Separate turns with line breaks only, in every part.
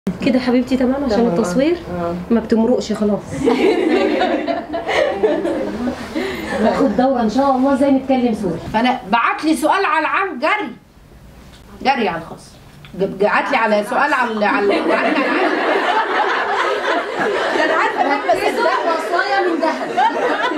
كده حبيبتي تمام عشان
تمام.
التصوير
اه
ما بتمرقش خلاص ناخد دورة ان شاء الله ازاي نتكلم سوري
فانا بعت لي سؤال على العام جري جري على الخاص بعت لي على سؤال على على بعت لي على العام ده انا عارفه انك بس ده
وصايا من ذهب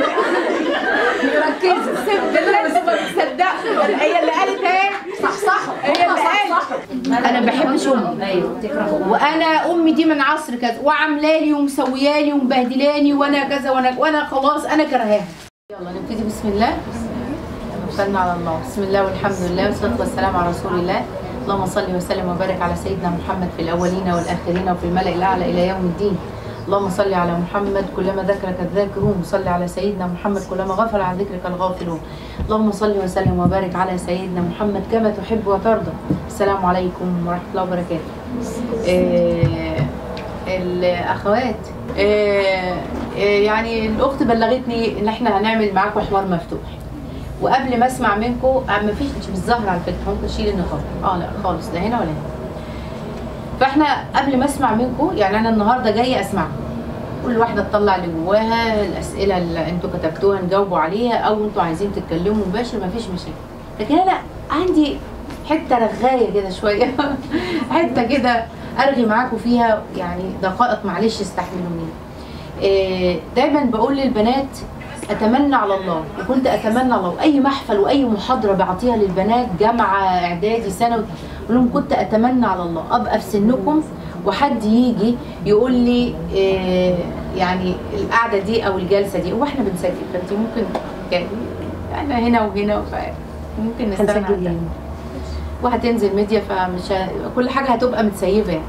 ركزوا اقسم بالله بس ما بتصدقوا هي اللي قالت ايه
صح صح
هي اللي قالت انا ما بحبش امي
ايوه تكرهوا
وانا امي دي من عصر كذا وعاملالي ومسويالي ومبهدلاني وانا كذا وانا وانا خلاص انا كرهاها يلا نبتدي بسم الله توكلنا على الله بسم الله والحمد لله والصلاه والسلام على رسول الله اللهم صل وسلم وبارك على سيدنا محمد في الاولين والاخرين وفي الملا الاعلى الى يوم الدين اللهم صل على محمد كلما ذكرك الذاكرون وصل على سيدنا محمد كلما غفل عن ذكرك الغافلون اللهم صل وسلم وبارك على سيدنا محمد كما تحب وترضى السلام عليكم ورحمه الله وبركاته آه، الاخوات آه، آه، يعني الاخت بلغتني ان احنا هنعمل معاكم حوار مفتوح وقبل ما اسمع منكم ما فيش مش بالظهر على فكره ممكن اشيل النقاب اه لا خالص لا هنا ولا هنا فاحنا قبل ما اسمع منكم يعني انا النهارده جايه اسمعكم كل واحده تطلع اللي جواها الاسئله اللي انتوا كتبتوها نجاوبوا عليها او انتوا عايزين تتكلموا مباشر مفيش مشاكل لكن انا عندي حته رغايه كده شويه حته كده ارغي معاكم فيها يعني دقائق معلش استحملوني إيه، دايما بقول للبنات اتمنى على الله وكنت اتمنى على الله اي محفل واي محاضره بعطيها للبنات جامعه اعدادي ثانوي اقول لهم كنت اتمنى على الله ابقى في سنكم وحد يجي يقول لي إيه، يعني القعده دي او الجلسه دي هو احنا بنسجل فانت ممكن يعني انا هنا وهنا فممكن نستغنى عن
هنسجل
ده
يعني
وهتنزل ميديا فمش ه... كل حاجه هتبقى متسيفه يعني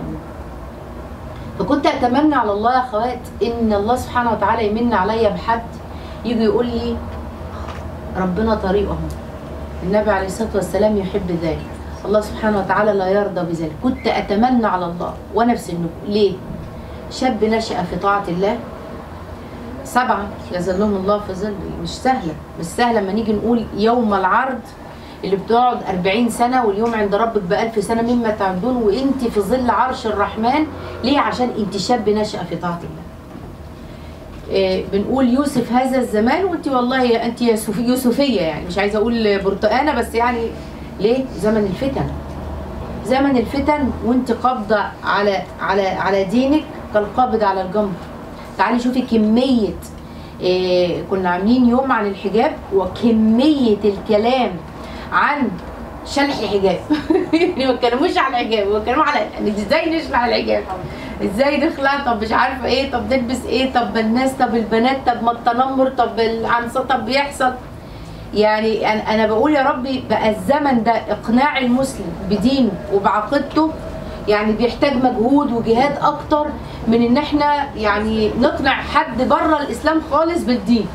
فكنت اتمنى على الله يا اخوات ان الله سبحانه وتعالى يمن عليا بحد يجي يقول لي ربنا طريقه اهو النبي عليه الصلاه والسلام يحب ذلك الله سبحانه وتعالى لا يرضى بذلك كنت اتمنى على الله وانا في سنكم ليه شاب نشأ في طاعه الله سبعة يظلهم الله في ظله مش سهلة مش سهلة لما نيجي نقول يوم العرض اللي بتقعد 40 سنة واليوم عند ربك بألف سنة مما تعدون وانت في ظل عرش الرحمن ليه عشان انت شاب نشأ في طاعة الله إيه بنقول يوسف هذا الزمان وانت والله انت يوسف يوسفية يعني مش عايزة اقول برتقانة بس يعني ليه زمن الفتن زمن الفتن وانت قابضة على على على دينك كالقابض على الجمر تعالي شوفي كمية إيه كنا عاملين يوم عن الحجاب وكمية الكلام عن شلح الحجاب يعني ما اتكلموش على الحجاب بيتكلموا على يعني ازاي نشلح الحجاب ازاي نخلع طب مش عارفه ايه طب نلبس ايه طب الناس طب البنات طب ما التنمر طب العنصر طب بيحصل يعني انا انا بقول يا ربي بقى الزمن ده اقناع المسلم بدينه وبعقيدته يعني بيحتاج مجهود وجهاد اكتر من ان احنا يعني نقنع حد بره الاسلام خالص بالدين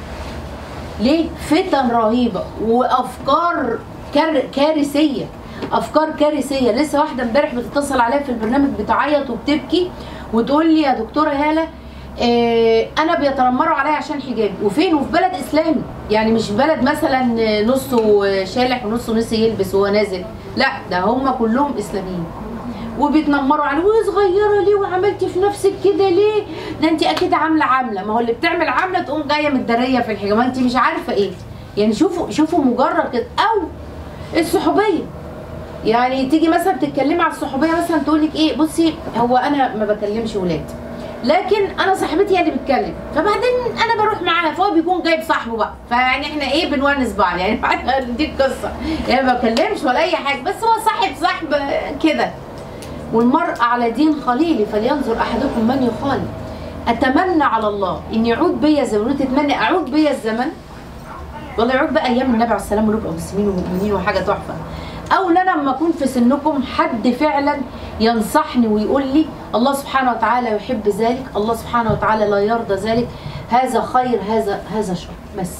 ليه فتن رهيبه وافكار كار كارثيه افكار كارثيه لسه واحده امبارح بتتصل عليا في البرنامج بتعيط وبتبكي وتقول لي يا دكتوره هاله آه، انا بيتنمروا عليا عشان حجابي وفين وفي بلد اسلامي يعني مش بلد مثلا نصه شالح ونصه نسي يلبس وهو نازل لا ده هم كلهم اسلاميين وبيتنمروا عليه وهي صغيره ليه وعملتي في نفسك كده ليه ده انت اكيد عامله عامله ما هو اللي بتعمل عامله تقوم جايه متداريه في الحجاب ما انت مش عارفه ايه يعني شوفوا شوفوا مجرد كده او الصحوبيه يعني تيجي مثلا تتكلمي على الصحوبيه مثلا تقول لك ايه بصي هو انا ما بكلمش ولاد لكن انا صاحبتي هي اللي بتكلم فبعدين انا بروح معاها فهو بيكون جايب صاحبه بقى فيعني احنا ايه بنونس بعض يعني دي القصه يعني ما بكلمش ولا اي حاجه بس هو صاحب صاحب كده والمرء على دين خليله فلينظر احدكم من يخالي اتمنى على الله ان يعود بيا زمن تتمنى اعود بيا الزمن والله يعود بقى ايام النبي عليه السلام ونبقى مسلمين ومؤمنين وحاجه تحفه او ان انا لما اكون في سنكم حد فعلا ينصحني ويقول لي الله سبحانه وتعالى يحب ذلك الله سبحانه وتعالى لا يرضى ذلك هذا خير هذا هذا شر بس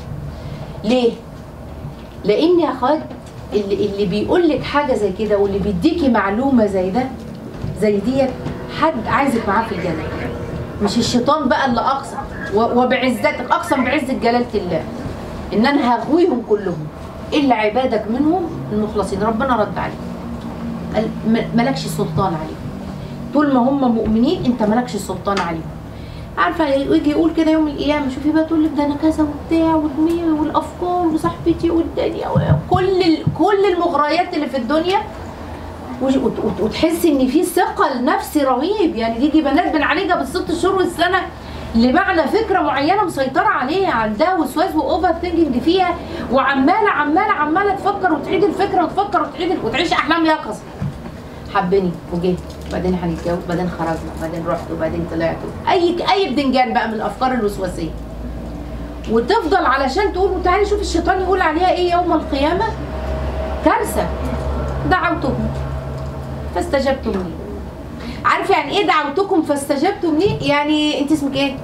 ليه لان يا اخوات اللي اللي بيقول لك حاجه زي كده واللي بيديكي معلومه زي ده زي ديت حد عايزك معاه في الجنه مش الشيطان بقى اللي اقسم و- وبعزتك اقسم بعزه جلاله الله ان انا هغويهم كلهم الا عبادك منهم المخلصين ربنا رد عليهم قال م- ملكش سلطان عليهم طول ما هم مؤمنين انت مالكش سلطان عليهم عارفه يجي يقول كده يوم القيامه شوفي بقى تقول لك ده انا كذا وبتاع ودماغي والافكار وصاحبتي والدنيا وكل ال- كل المغريات اللي في الدنيا وش- وت- وت- وتحسي ان في ثقل نفسي رهيب يعني تيجي بنات بنعالجها بالست شهور والسنه لمعنى فكره معينه مسيطره عليها عندها وسواس واوفر ثينكينج فيها وعماله عماله عماله تفكر وتعيد الفكره وتفكر وتعيد ال- وتعيش احلام يقظه حبني وجيت وبعدين هنتجوز وبعدين خرجنا وبعدين رحت وبعدين طلعت اي اي بدنجان بقى من الافكار الوسواسيه وتفضل علشان تقول وتعالي شوف الشيطان يقول عليها ايه يوم القيامه كارثه دعوتكم فاستجبتم لي عارفه يعني ايه دعوتكم فاستجبتم لي يعني انت اسمك ايه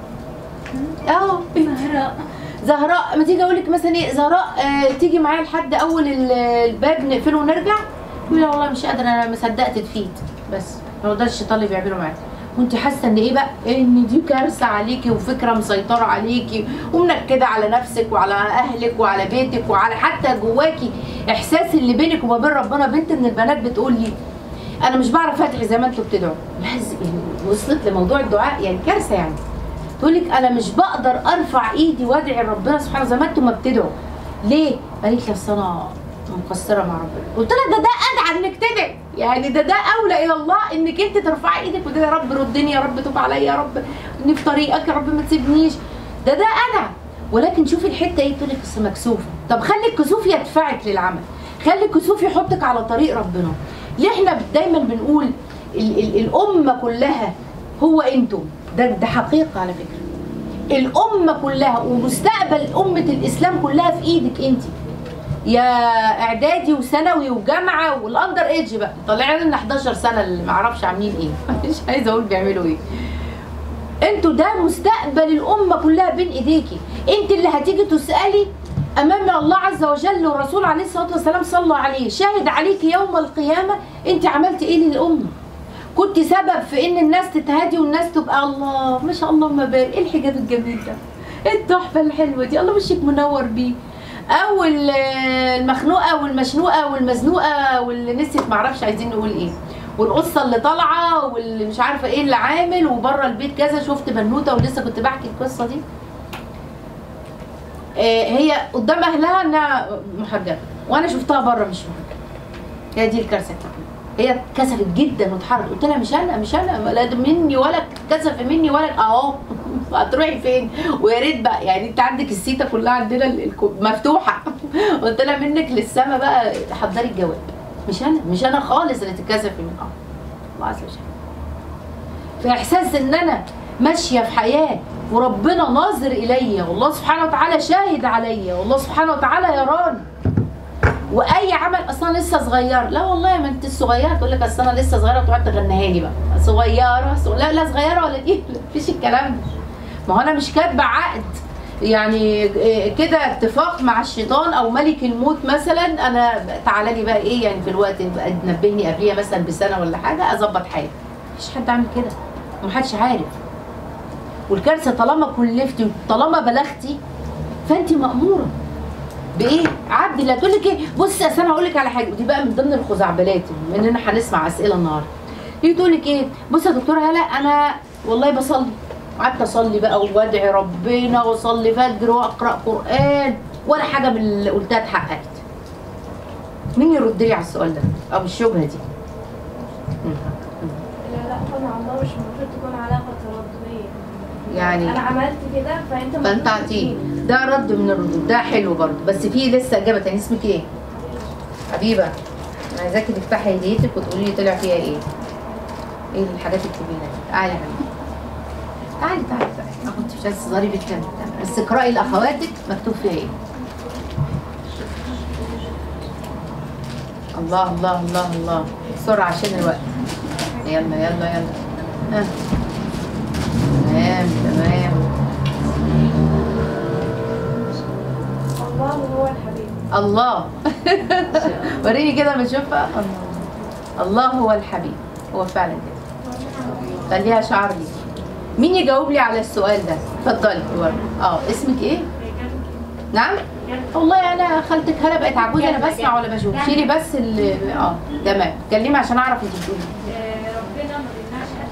اه
زهراء
زهراء ما تيجي اقول لك مثلا ايه زهراء آه تيجي معايا لحد اول ال- الباب نقفله ونرجع تقولي لا والله مش قادره انا ما صدقت تفيت بس هو ده الشيطان اللي بيعمله معاك وانت حاسه ان ايه بقى ان دي كارثه عليكي وفكره مسيطره عليكي ومنكده على نفسك وعلى اهلك وعلى بيتك وعلى حتى جواكي احساس اللي بينك وما بين ربنا بنت من البنات بتقول لي انا مش بعرف ادعي زي ما انتوا بتدعوا لازم يعني وصلت لموضوع الدعاء يعني كارثه يعني تقول لك انا مش بقدر ارفع ايدي وادعي ربنا سبحانه زي ما انتم ما بتدعوا ليه؟ قالت لي اصل انا مقصره مع ربنا قلت لها ده ده ادعى انك تدعي يعني ده ده اولى الى الله انك انت ترفعي ايدك وتقولي يا رب ردني يا رب توب عليا يا رب اني في طريقك يا رب ما تسيبنيش ده ده انا ولكن شوفي الحته ايه تقول لك اصل مكسوفه طب خلي الكسوف يدفعك للعمل خلي الكسوف يحطك على طريق ربنا ليه احنا دايما بنقول ال ال الامه كلها هو انتم ده ده حقيقه على فكره الامه كلها ومستقبل امه الاسلام كلها في ايدك انت يا اعدادي وثانوي وجامعه والاندر ايدج بقى طالعين لنا 11 سنه اللي ما اعرفش عاملين ايه مش عايزه اقول بيعملوا ايه انتوا ده مستقبل الامه كلها بين ايديكي انت اللي هتيجي تسالي امام الله عز وجل والرسول عليه الصلاه والسلام صلى عليه شاهد عليك يوم القيامه انت عملت ايه للامه كنت سبب في ان الناس تتهادي والناس تبقى الله ما شاء الله ما بارك ايه الحجاب الجميل ده ايه التحفه الحلوه دي الله وشك منور بيه او ال- المخنوقه والمشنوقه والمزنوقه واللي نسيت معرفش عايزين نقول ايه والقصه اللي طالعه واللي مش عارفه ايه اللي عامل وبره البيت كذا شفت بنوته ولسه كنت بحكي القصه دي آه، هي قدام اهلها انها محجبه وانا شفتها بره مش محجبه هي دي الكارثه بتاعتي هي اتكسفت جدا واتحركت قلت لها مش انا مش انا لا ده مني ولا اتكسف مني ولا اهو هتروحي فين ويا ريت بقى يعني انت عندك السيته كلها عندنا ال- الكو- مفتوحه قلت لها منك للسما بقى حضري الجواب مش انا مش انا خالص اللي تتكسفي من اه الله عز وجل في احساس ان انا ماشيه في حياه وربنا ناظر الي والله سبحانه وتعالى شاهد عليا والله سبحانه وتعالى يراني واي عمل اصلا لسه صغير لا والله ما انت الصغيره تقول لك اصل انا لسه صغيره تقعد تغنيها لي بقى صغيره صغ... لا لا صغيره ولا دي مفيش الكلام ده ما هو انا مش كاتبه عقد يعني إيه كده اتفاق مع الشيطان او ملك الموت مثلا انا تعالى لي بقى ايه يعني في الوقت بقى تنبهني قبليها مثلا بسنه ولا حاجه اظبط حالي مفيش حد عامل كده ومحدش عارف والكارثه طالما كلفتي طالما بلغتي فانت ماموره بايه؟ عدي لا تقول لك ايه؟ بصي اصل انا هقول لك على حاجه ودي بقى من ضمن الخزعبلات بما اننا هنسمع اسئله النهارده. تيجي تقول لك ايه؟ بصي يا دكتوره هلا انا والله بصلي قعدت اصلي بقى وادعي ربنا واصلي فجر واقرا قران ولا حاجه من اللي قلتها اتحققت. مين يرد لي على السؤال ده او الشبهه دي؟ مم.
لا لا طبعا الله مش المفروض تكون علاقة ترددية
يعني
انا عملت كده فانت
فانت
المفروض
عطيه
تديني.
ده رد من الردود ده حلو برضه بس في لسه اجابه تانية اسمك ايه؟ حبيبه انا عايزاكي تفتحي هديتك وتقولي لي طلع فيها ايه؟ ايه الحاجات الكبيره دي؟ تعالي يا حبيبي تعالي تعالي تعالي انا كنت مش عايزه تظهري بالكامل بس اقراي لاخواتك مكتوب فيها ايه؟ الله الله الله الله بسرعه عشان الوقت يلا يلا يلا ها. تمام تمام
الله هو الحبيب
الله وريني كده ما اشوفها الله الله هو الحبيب هو فعلا كده خليها شعار ليكي مين يجاوب لي على السؤال ده اتفضلي ورا اه اسمك ايه نعم والله انا خالتك هلا بقت عجوزه انا بسمع ولا بشوف شيلي بس ال اه تمام اتكلمي عشان اعرف انت بتقولي
ربنا ما بيمنعش حد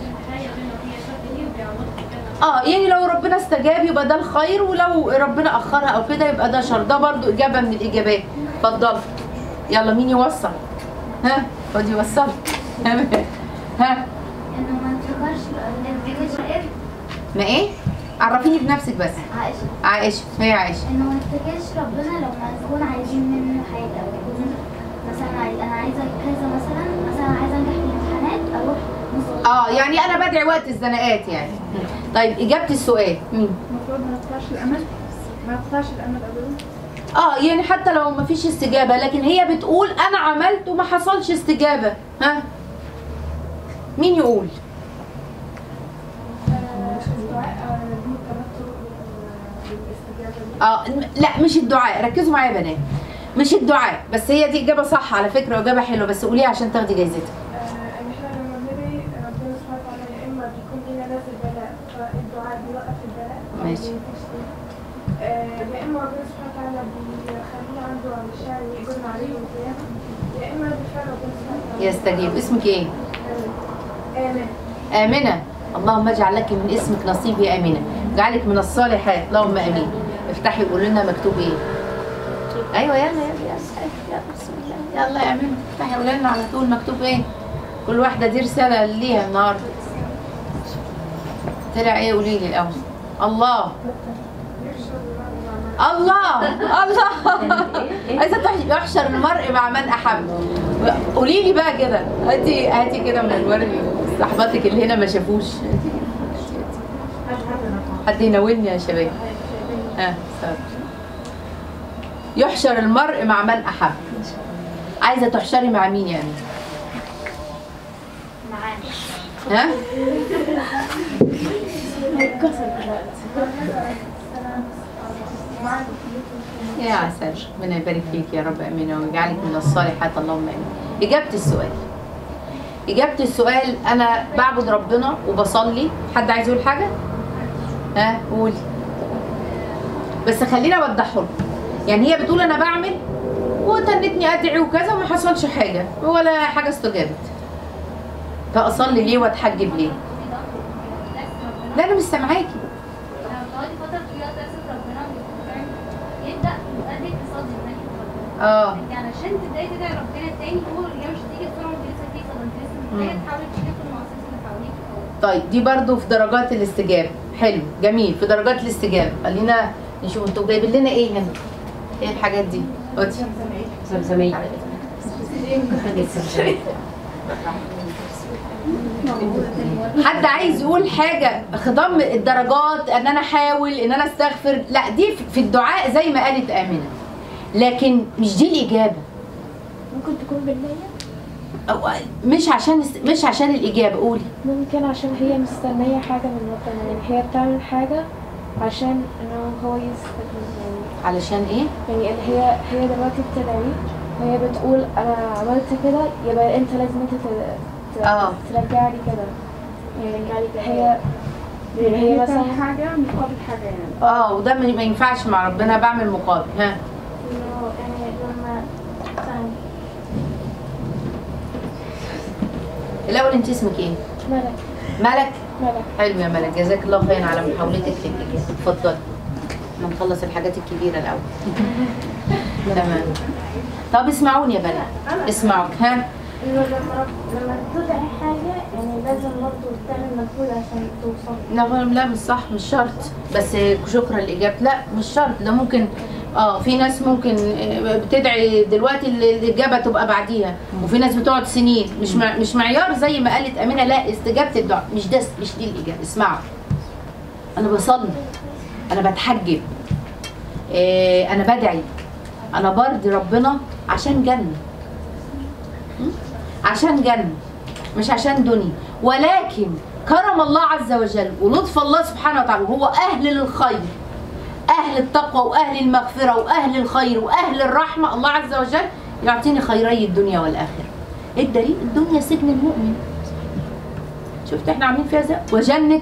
اه يعني لو ربنا استجاب يبقى ده الخير ولو ربنا اخرها او كده يبقى ده شر ده برضو اجابه من الاجابات اتفضل يلا مين يوصل ها خد يوصل ها
انه ما نفكرش نفتكرش
ما ايه عرفيني بنفسك بس
عائشة
عائشه هي عائشه
انه ما نفتكرش ربنا لما نكون عايزين منه حاجة او يكون مثلا عايز انا عايزة كذا مثلا مثلا عايزة انجح في الامتحانات اروح نص
اه يعني انا بدعي وقت الزنقات يعني طيب اجابه السؤال مين
المفروض ما نقطعش الامل ما نقطعش الامل ابدا
اه يعني حتى لو ما فيش استجابه لكن هي بتقول انا عملت وما حصلش استجابه ها مين يقول
الدعاء دي التمتع بالاستجابه دي
اه م- لا مش الدعاء ركزوا معايا يا بنات مش الدعاء بس هي دي اجابه صح على فكره واجابه حلوه بس قوليها عشان تاخدي جايزتها
آه، ان احنا لما بندعي ربنا سبحانه وتعالى يا اما بيكون لنا نازل بلاء فالدعاء بيوقف البلاء أو
ماشي.
بينتهي فيه. آه، يا اما ربنا سبحانه وتعالى بيخليه عنده مشاعر يقدر عليه القيامة يا اما بالفعل ربنا سبحانه وتعالى
يستجيب اسمك ايه
آه، آمين
امنه اللهم اجعل لك من اسمك نصيب يا امنه اجعلك من الصالحات اللهم امين افتحي وقول لنا مكتوب ايه ايوه يلا يلا يلا يلا بسم الله يلا يا امنه افتحي قول لنا على طول مكتوب ايه كل واحده دي رساله ليها النهارده طلع ايه قولي لي الاول الله الله الله عايزه تح- يحشر المرء مع من احب قولي لي بقى كده هاتي هاتي كده من الورد صاحباتك اللي هنا ما شافوش هاتي كده. حد يناولني يا شباب ها سوري. يحشر المرء مع من احب عايزه تحشري مع مين يعني
معانا
ها يا عسل ربنا يبارك فيك يا رب امين ويجعلك من الصالحات اللهم امين اجابه السؤال اجابه السؤال انا بعبد ربنا وبصلي حد عايز يقول حاجه ها قولي بس خليني اوضحه لكم يعني هي بتقول انا بعمل وتنتني ادعي وكذا وما حصلش حاجه ولا حاجه استجابت فاصلي ليه واتحجب ليه لا انا مش سامعاكي
لما تقعدي فترة طويلة تقصد ربنا بيفكر يبدأ يبقى اقتصاد زمان
اه
انت علشان تبداي تدعي ربنا تاني هو اللي مش هتيجي بسرعة وانت لسه في صلاة انت لسه محتاجة
مم.
تحاولي تشوفي كل المؤسسات اللي حواليك
طيب دي برضو في درجات الاستجابة حلو جميل في درجات الاستجابة خلينا نشوف انتوا جايبين لنا ايه هنا ايه الحاجات دي قولي
سمسمية
حد عايز يقول حاجة خضم الدرجات ان انا احاول ان انا استغفر لا دي في الدعاء زي ما قالت امنة لكن مش دي الاجابة
ممكن تكون بالنية
أو مش عشان مش عشان الاجابة قولي
ممكن عشان هي مستنية حاجة من ربنا يعني هي بتعمل حاجة عشان انه هو يستفيد يعني
علشان ايه
يعني اللي هي هي دلوقتي بتدعي وهي بتقول انا عملت كده يبقى انت لازم انت ت- ت-
آه.
ترجع لي كده يعني هي يعني هي مثلا
حاجة مقابل حاجة يعني
اه وده ما ما ينفعش مع ربنا بعمل مقابل ها
انه يعني لما مثلا
الاول انت اسمك ايه
ملك
ملك
ملك
حلو يا ملك جزاك الله خيرا على محاولتك في الإجابة اتفضلي احنا نخلص الحاجات الكبيرة الأول تمام طب اسمعوني يا بنات اسمعوا ها
انه لما رب لما تدعي حاجة يعني لازم برضه تعمل مجهود عشان توصل
لا لا مش صح مش شرط بس شكرا لإجابة لا مش شرط ده ممكن اه في ناس ممكن آه، بتدعي دلوقتي ال- الإجابة تبقى بعديها وفي ناس بتقعد سنين مش مع مش معيار زي ما قالت أمينة لا استجابة الدعاء مش ده مش دي الإجابة اسمعوا أنا بصلي أنا بتحجب آه، أنا بدعي أنا برضي ربنا عشان جنة م? عشان جنة مش عشان دنيا ولكن كرم الله عز وجل ولطف الله سبحانه وتعالى وهو أهل للخير أهل التقوى وأهل المغفرة وأهل الخير وأهل الرحمة الله عز وجل يعطيني خيري الدنيا والآخرة إيه الدليل الدنيا سجن المؤمن شفت احنا عاملين فيها ازاي وجنة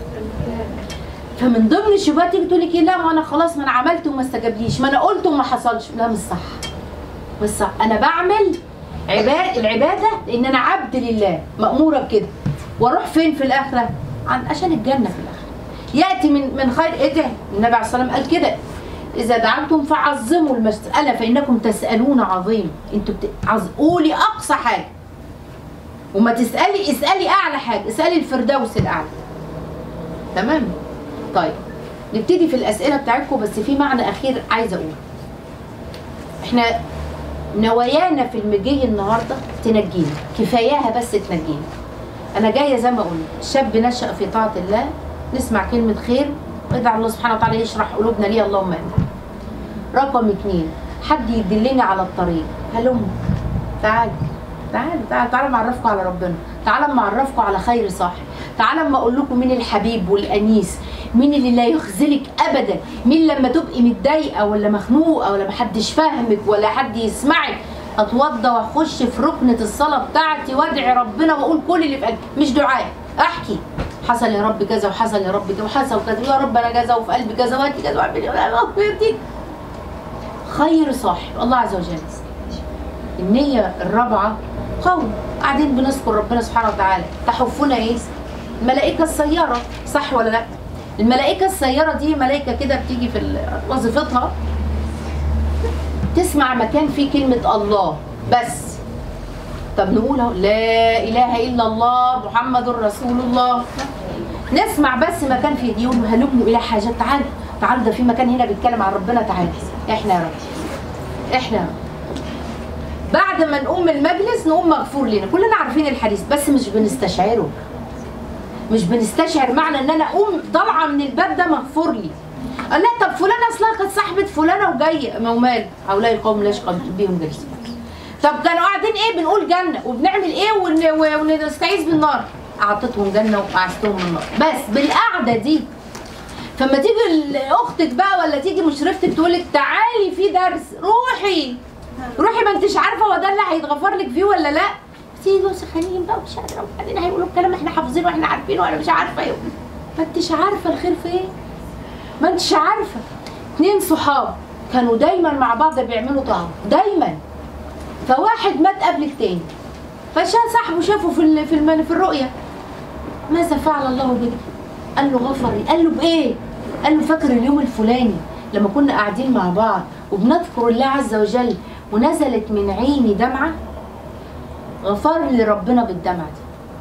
فمن ضمن الشبهات تيجي تقول لك ايه لا ما انا خلاص ما انا عملت وما استجابليش ما انا قلت وما حصلش لا مش صح مش صح انا بعمل عباد العباده لان انا عبد لله ماموره بكده واروح فين في الاخره عن عشان الجنه في الاخره ياتي من من خير ايه ده النبي عليه الصلاه والسلام قال كده اذا دعوتم فعظموا المساله فانكم تسالون عظيم انتوا بت... عظ... قولي اقصى حاجه وما تسالي اسالي اعلى حاجه اسالي الفردوس الاعلى تمام طيب نبتدي في الاسئله بتاعتكم بس في معنى اخير عايزه اقوله احنا نوايانا في المجي النهارده تنجينا كفاياها بس تنجينا انا جايه زي ما قلنا شاب نشا في طاعه الله نسمع كلمه خير وادعى الله سبحانه وتعالى يشرح قلوبنا ليه اللهم امين رقم اتنين حد يدلني على الطريق هلم تعال تعال تعال تعال معرفكم على ربنا تعال معرفكم على خير صح تعال اما اقول لكم مين الحبيب والانيس مين اللي لا يخذلك ابدا مين لما تبقي متضايقه ولا مخنوقه ولا محدش فاهمك ولا حد يسمعك اتوضى واخش في ركنه الصلاه بتاعتي وادعي ربنا واقول كل اللي في قلبي مش دعاء احكي حصل يا رب كذا وحصل يا رب كذا وحصل كذا يا رب انا كذا وفي قلبي كذا وانت كذا واعمل كذا خير صاحب الله عز وجل النية الرابعة قول قاعدين بنذكر ربنا سبحانه وتعالى تحفنا ايه؟ الملائكة السيارة صح ولا لا؟ الملائكة السيارة دي ملائكة كده بتيجي في ال- وظيفتها تسمع مكان فيه كلمة الله بس طب نقول اهو لا إله إلا الله محمد رسول الله نسمع بس مكان فيه دي يقولوا هلموا إلى حاجات تعالوا تعالوا ده في مكان هنا بيتكلم عن ربنا تعالوا احنا يا رب احنا يا رب بعد ما نقوم من المجلس نقوم مغفور لنا كلنا عارفين الحديث بس مش بنستشعره مش بنستشعر معنى ان انا اقوم طالعه من الباب ده مغفور لي قال لا طب فلانه اصلها كانت صاحبه فلانه وجايه ما هو مال هؤلاء القوم لا يشقى بهم جلس طب كانوا قاعدين ايه بنقول جنه وبنعمل ايه ون- ونستعيذ بالنار اعطيتهم جنه وقعدتهم من النار بس بالقعده دي فما تيجي ال- اختك بقى ولا تيجي مشرفتك تقول لك تعالي في درس روحي روحي ما انتش عارفه هو ده اللي هيتغفر لك فيه ولا لا تيجي سخانين بقى ومش قادره وبعدين هيقولوا الكلام احنا حافظينه واحنا عارفينه وانا مش عارفه ايه ما انتش عارفه الخير فين ما انتش عارفه اتنين صحاب كانوا دايما مع بعض بيعملوا طعام دايما فواحد مات قبل التاني فشاف صاحبه شافه في ال- في المن في الرؤيه ماذا فعل الله بك؟ قال له غفر لي قال له بايه؟ قال له فاكر اليوم الفلاني لما كنا قاعدين مع بعض وبنذكر الله عز وجل ونزلت من عيني دمعه غفر لي ربنا بالدمعه دي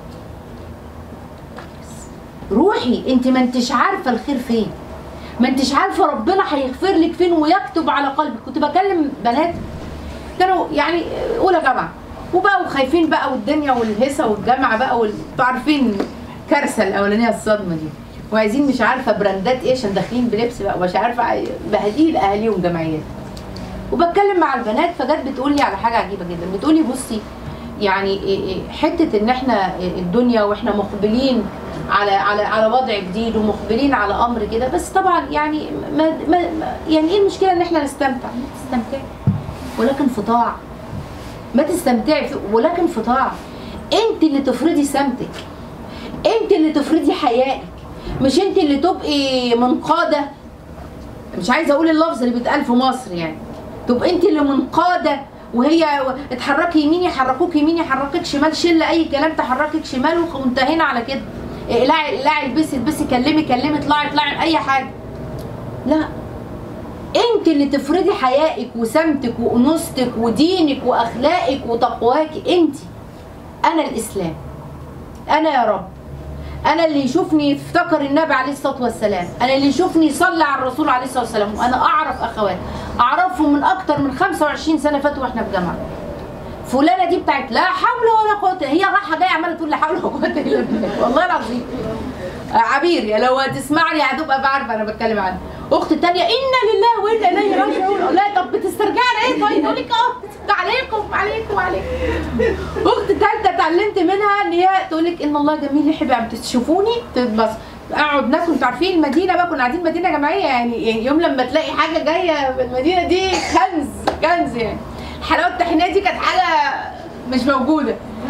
روحي انت ما انتش عارفه الخير فين ما انتش عارفه ربنا هيغفر لك فين ويكتب على قلبك كنت بكلم بنات كانوا يعني اولى جامعه وبقوا خايفين بقى والدنيا والهيصه والجامعه بقى وال- انتوا عارفين الكارثه الاولانيه الصدمه دي وعايزين مش عارفه براندات ايه عشان داخلين بلبس بقى ومش عارفه عاي- بهديل اهاليهم جمعيات وبتكلم مع البنات فجت بتقول لي على حاجه عجيبه جدا بتقول لي بصي يعني إيه إيه حته ان احنا إيه الدنيا واحنا مقبلين على على على وضع جديد ومقبلين على امر كده بس طبعا يعني ما ما ما- يعني ايه المشكله ان احنا نستمتع نستمتع ولكن في طاعه ما تستمتعي في- ولكن في طاعه انت اللي تفرضي سمتك انت اللي تفرضي حيائك مش انت اللي تبقي منقاده مش عايزه اقول اللفظ اللي بيتقال في مصر يعني تبقى انت اللي منقاده وهي اتحركي يمين يحركوك يمين يحركك شمال شله اي كلام تحركك شمال وخ- وانتهينا على كده اقلعي اقلعي البسي البسي كلمي كلمي اطلعي اطلعي اي حاجه لا انت اللي تفرضي حيائك وسمتك وانوثتك ودينك واخلاقك وتقواك انت انا الاسلام انا يا رب انا اللي يشوفني يفتكر النبي عليه الصلاه والسلام انا اللي يشوفني يصلي على الرسول عليه الصلاه والسلام وانا اعرف اخوات اعرفهم من اكتر من 25 سنه فاتوا واحنا في جامعه فلانه دي بتاعت لا حول ولا قوه هي رايحه جايه عماله تقول لا حول ولا قوه الا بالله والله العظيم آه، عبير يا لو هتسمعني هتبقى بعرف انا بتكلم عنها اخت تانية انا لله وانا اليه راجعون لا طب بتسترجعنا ايه طيب تقول لك اه عليكم عليكم عليكم اخت تالتة اتعلمت منها ان هي تقول لك ان الله جميل يحب عم تشوفوني تتبسط اقعد ناكل انتوا عارفين المدينه بقى كنا قاعدين مدينه جماعيه يعني يعني يوم لما تلاقي حاجه جايه من المدينه دي كنز كنز يعني الحلاوه الطحينيه دي كانت حاجه مش موجوده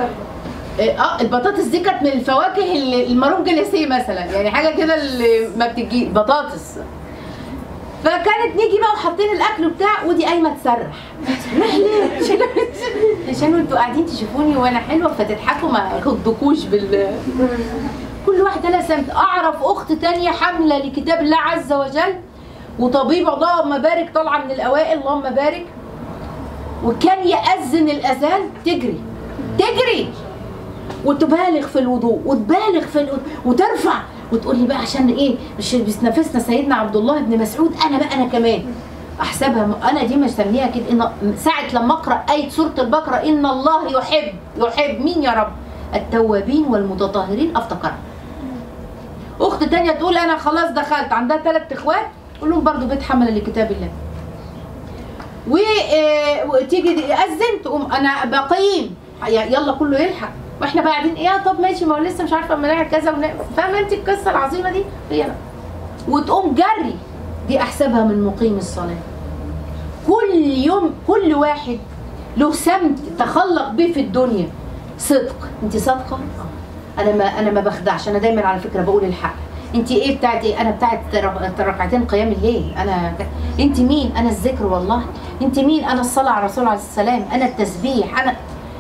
اه البطاطس دي كانت من الفواكه اللي المارون جلاسيه مثلا يعني حاجه كده اللي ما بتجي بطاطس فكانت نيجي بقى وحاطين الاكل وبتاع ودي قايمه تسرح تسرح ليه؟ عشان- عشان انتوا قاعدين تشوفوني وانا حلوه فتضحكوا ما يخضكوش بال كل واحده لها سمت اعرف اخت تانية حامله لكتاب الله عز وجل وطبيب اللهم بارك طالعه من الاوائل اللهم بارك وكان يأذن الاذان تجري تجري وتبالغ في الوضوء وتبالغ في الوضوء وترفع وتقول لي بقى عشان ايه مش بيتنافسنا سيدنا عبد الله بن مسعود انا بقى انا كمان احسبها انا دي مسميها كده ان ساعه لما اقرا ايه سوره البقره ان الله يحب يحب مين يا رب التوابين والمتطهرين افتكرها اخت تانية تقول انا خلاص دخلت عندها ثلاث اخوات كلهم برضو بيت حمل لكتاب الله و آه، وتيجي يأذن تقوم انا بقيم ي- يلا كله يلحق واحنا بقى قاعدين ايه طب ماشي ما هو لسه مش عارفه اما نعمل كذا ون- فاهمه انت القصه العظيمه دي هي لا. وتقوم جري دي احسبها من مقيم الصلاه كل يوم كل واحد له سمت تخلق به في الدنيا صدق انت صادقه انا ما انا ما بخدعش انا دايما على فكره بقول الحق انت ايه بتاعت ايه انا بتاعت رك- ركعتين قيام الليل انا انت مين انا الذكر والله انت مين انا الصلاه على الرسول عليه السلام انا التسبيح انا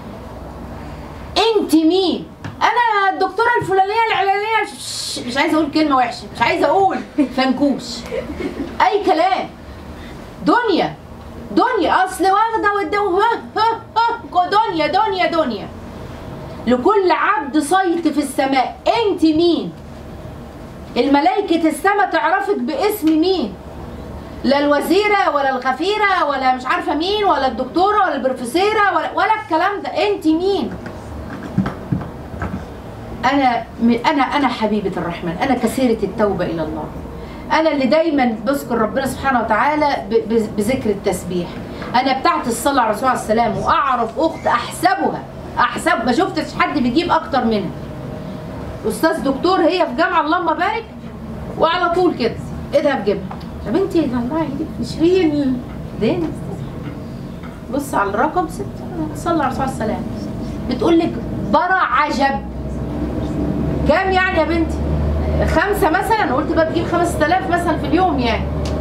انت مين انا الدكتوره الفلانيه العلانيه ش- مش عايزه اقول كلمه وحشه مش عايزه اقول فنكوش اي كلام دنيا دنيا اصل واخده والدو ها ها ها دنيا دنيا دنيا لكل عبد صيت في السماء انت مين الملائكة السماء تعرفك باسم مين لا الوزيرة ولا الغفيرة ولا مش عارفة مين ولا الدكتورة ولا البروفيسورة ولا, ولا الكلام ده انت مين انا م- انا انا حبيبة الرحمن انا كثيرة التوبة الى الله انا اللي دايما بذكر ربنا سبحانه وتعالى ب- ب- بذكر التسبيح انا بتاعت الصلاة على الرسول عليه السلام واعرف اخت احسبها احسب ما شفتش حد بيجيب اكتر منها استاذ دكتور هي في جامعه اللهم بارك وعلى طول كده اذهب جيبها يا بنتي الله يهديك شيرين دين بص على الرقم ستة صلى على الرسول عليه السلام بتقول لك برا عجب كام يعني يا بنتي خمسة مثلا قلت بقى تجيب 5000 مثلا في اليوم يعني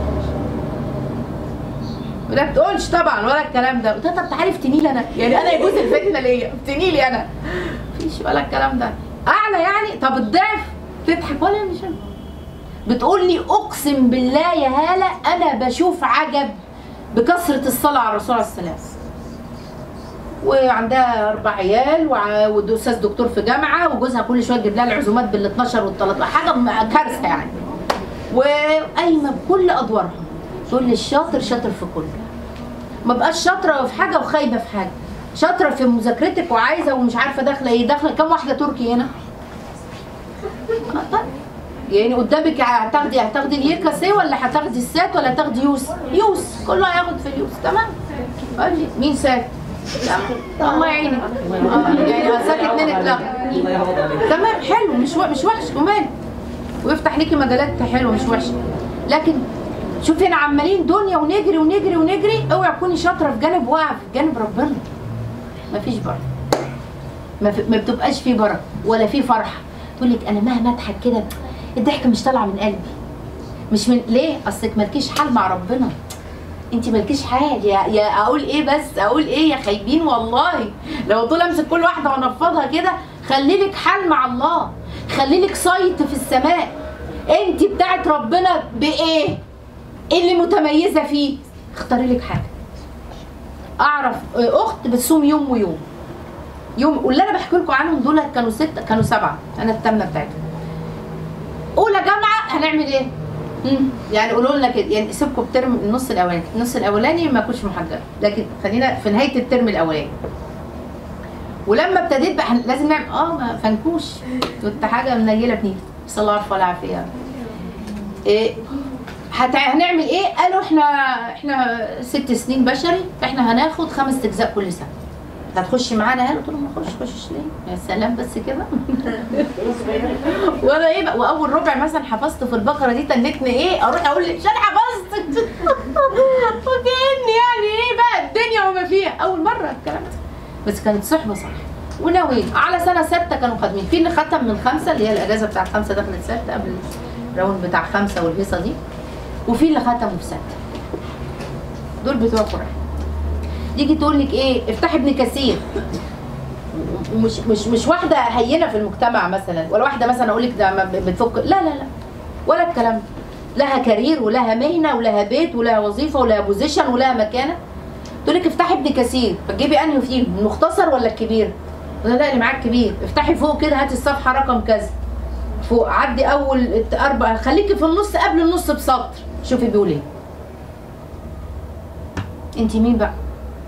ولا بتقولش طبعا ولا الكلام ده قلت لها طب تعالي افتني لي انا يعني انا يجوز الفتنه ليا افتني لي انا مفيش ولا الكلام ده اعلى يعني طب الضعف تضحك ولا مش أنا. بتقول لي اقسم بالله يا هاله انا بشوف عجب بكثره الصلاه على الرسول عليه السلام وعندها اربع عيال وع- واستاذ دكتور في جامعه وجوزها كل شويه تجيب لها العزومات بال 12 وال 13 حاجه م- كارثه يعني وقايمه بكل ادوارها تقول لي الشاطر شاطر في كله ما بقاش شاطره في حاجه وخايبه في حاجه شاطره في مذاكرتك وعايزه ومش عارفه داخله ايه داخله كم واحده تركي هنا آه، طيب. يعني قدامك هتاخدي هتاخدي اليكاسي ولا هتاخدي السات ولا هتاخدي يوس يوس كله هياخد في اليوس تمام قال لي مين سات تمام. الله يعينك آه، يعني سات اتنين اتلغى تمام حلو مش و- مش وحش ومال ويفتح ليكي مجالات حلوه مش وحشه لكن شوفي انا عمالين دنيا ونجري ونجري ونجري اوعي تكوني شاطره في جانب واقع في جانب ربنا مفيش بركه ما, في ما بتبقاش فيه بركه ولا فيه فرحه تقول لك انا مهما اضحك كده الضحكه مش طالعه من قلبي مش من ليه اصلك مالكيش حال مع ربنا انت مالكيش حال يا يا اقول ايه بس اقول ايه يا خايبين والله لو طول امسك كل واحده وانفضها كده خلي لك حال مع الله خلي لك صيت في السماء انت بتاعت ربنا بايه ايه اللي متميزه فيه اختاري لك حاجه اعرف اخت بتصوم يوم ويوم يوم واللي انا بحكي لكم عنهم دول كانوا ستة كانوا سبعة انا التامنة بتاعتهم اولى جامعة هنعمل ايه مم. يعني قولوا لنا كده يعني سيبكم الترم النص الاولاني النص الاولاني ما كنتش محجبة لكن خلينا في نهاية الترم الاولاني ولما ابتديت بقى هن- لازم نعمل اه ما فنكوش كنت حاجة منيلة بنيلة بس الله عارفة ولا عافية ايه هت- هنعمل ايه؟ قالوا احنا احنا ست سنين بشري احنا هناخد خمس اجزاء كل سنه. هتخشي معانا هنا؟ قلت لهم ما اخش خشش ليه؟ يا سلام بس كده. وانا ايه بقى واول ربع مثلا حفظت في البقره دي تنتني ايه؟ اروح اقول لي مش انا حفظت وكاني يعني ايه بقى الدنيا وما فيها اول مره الكلام ده. بس كانت صحبه صح. وناويين على سنه سته كانوا خادمين في اللي ختم من خمسه اللي هي الاجازه بتاعت خمسه دخلت سته قبل الراوند بتاع خمسه والهيصه دي وفي اللي ختموا في سته دول بتوع قرآن يجي تقول لك ايه افتحي ابن كثير مش مش مش واحده هينه في المجتمع مثلا ولا واحده مثلا اقول لك ده ما بتفك لا لا لا ولا الكلام ده لها كارير ولها مهنه ولها بيت ولها وظيفه ولها بوزيشن ولها مكانه تقول لك افتحي ابن كثير فتجيبي انهي فيهم المختصر ولا الكبير؟ لا لا اللي معاك كبير افتحي فوق كده هاتي الصفحه رقم كذا فوق عدي اول اربع خليكي في النص قبل النص بسطر شوفي بيقول ايه انت مين بقى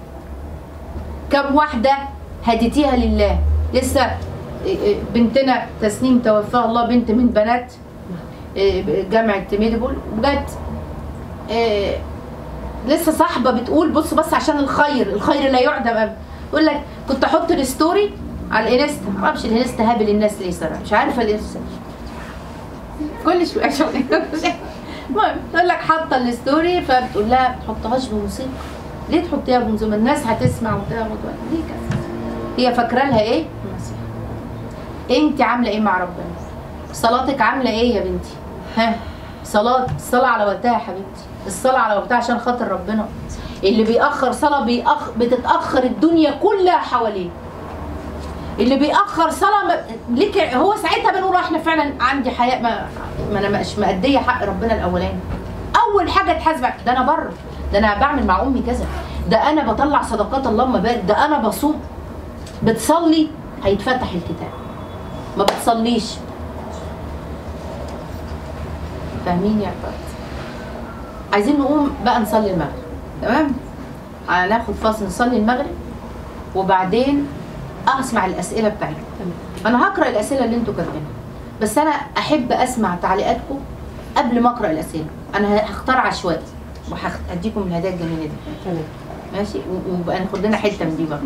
كم واحده هديتيها لله لسه إيه إيه بنتنا تسنيم توفاها الله بنت من بنات إيه جامعه ميديبول وجت إيه لسه صاحبه بتقول بص بس عشان الخير الخير لا يعدم ابدا تقول لك كنت احط الستوري على الانستا ما اعرفش الانستا هابل الناس ليه صراحه مش عارفه الانستا كل شويه شويه المهم تقول لك حاطه الستوري فبتقول لها ما تحطهاش بموسيقى ليه تحطيها بموسيقى الناس هتسمع وتاخد وقت. ليه كده هي فاكره لها ايه المسيح انت عامله ايه مع ربنا صلاتك عامله ايه يا بنتي ها صلاه الصلاه على وقتها يا حبيبتي الصلاه على وقتها عشان خاطر ربنا اللي بيأخر صلاة بيأخ... بتتأخر الدنيا كلها حواليه اللي بيأخر صلاة ما... ليك هو ساعتها بنقول احنا فعلا عندي حياء ما, ما انا مش مأدية حق ربنا الأولاني أول حاجة تحاسبك ده أنا بر ده أنا بعمل مع أمي كذا ده أنا بطلع صدقات اللهم بارك ده أنا بصوم بتصلي هيتفتح الكتاب ما بتصليش فاهمين يا عباد عايزين نقوم بقى نصلي المغرب تمام هناخد فاصل نصلي المغرب وبعدين اسمع الاسئله بتاعتكم انا هقرا الاسئله اللي انتوا كاتبينها بس انا احب اسمع تعليقاتكم قبل ما اقرا الاسئله انا هختار عشوائي وهديكم الهدايا الجميله دي
تمام
ماشي و- وبقى ناخد لنا حته من دي بقى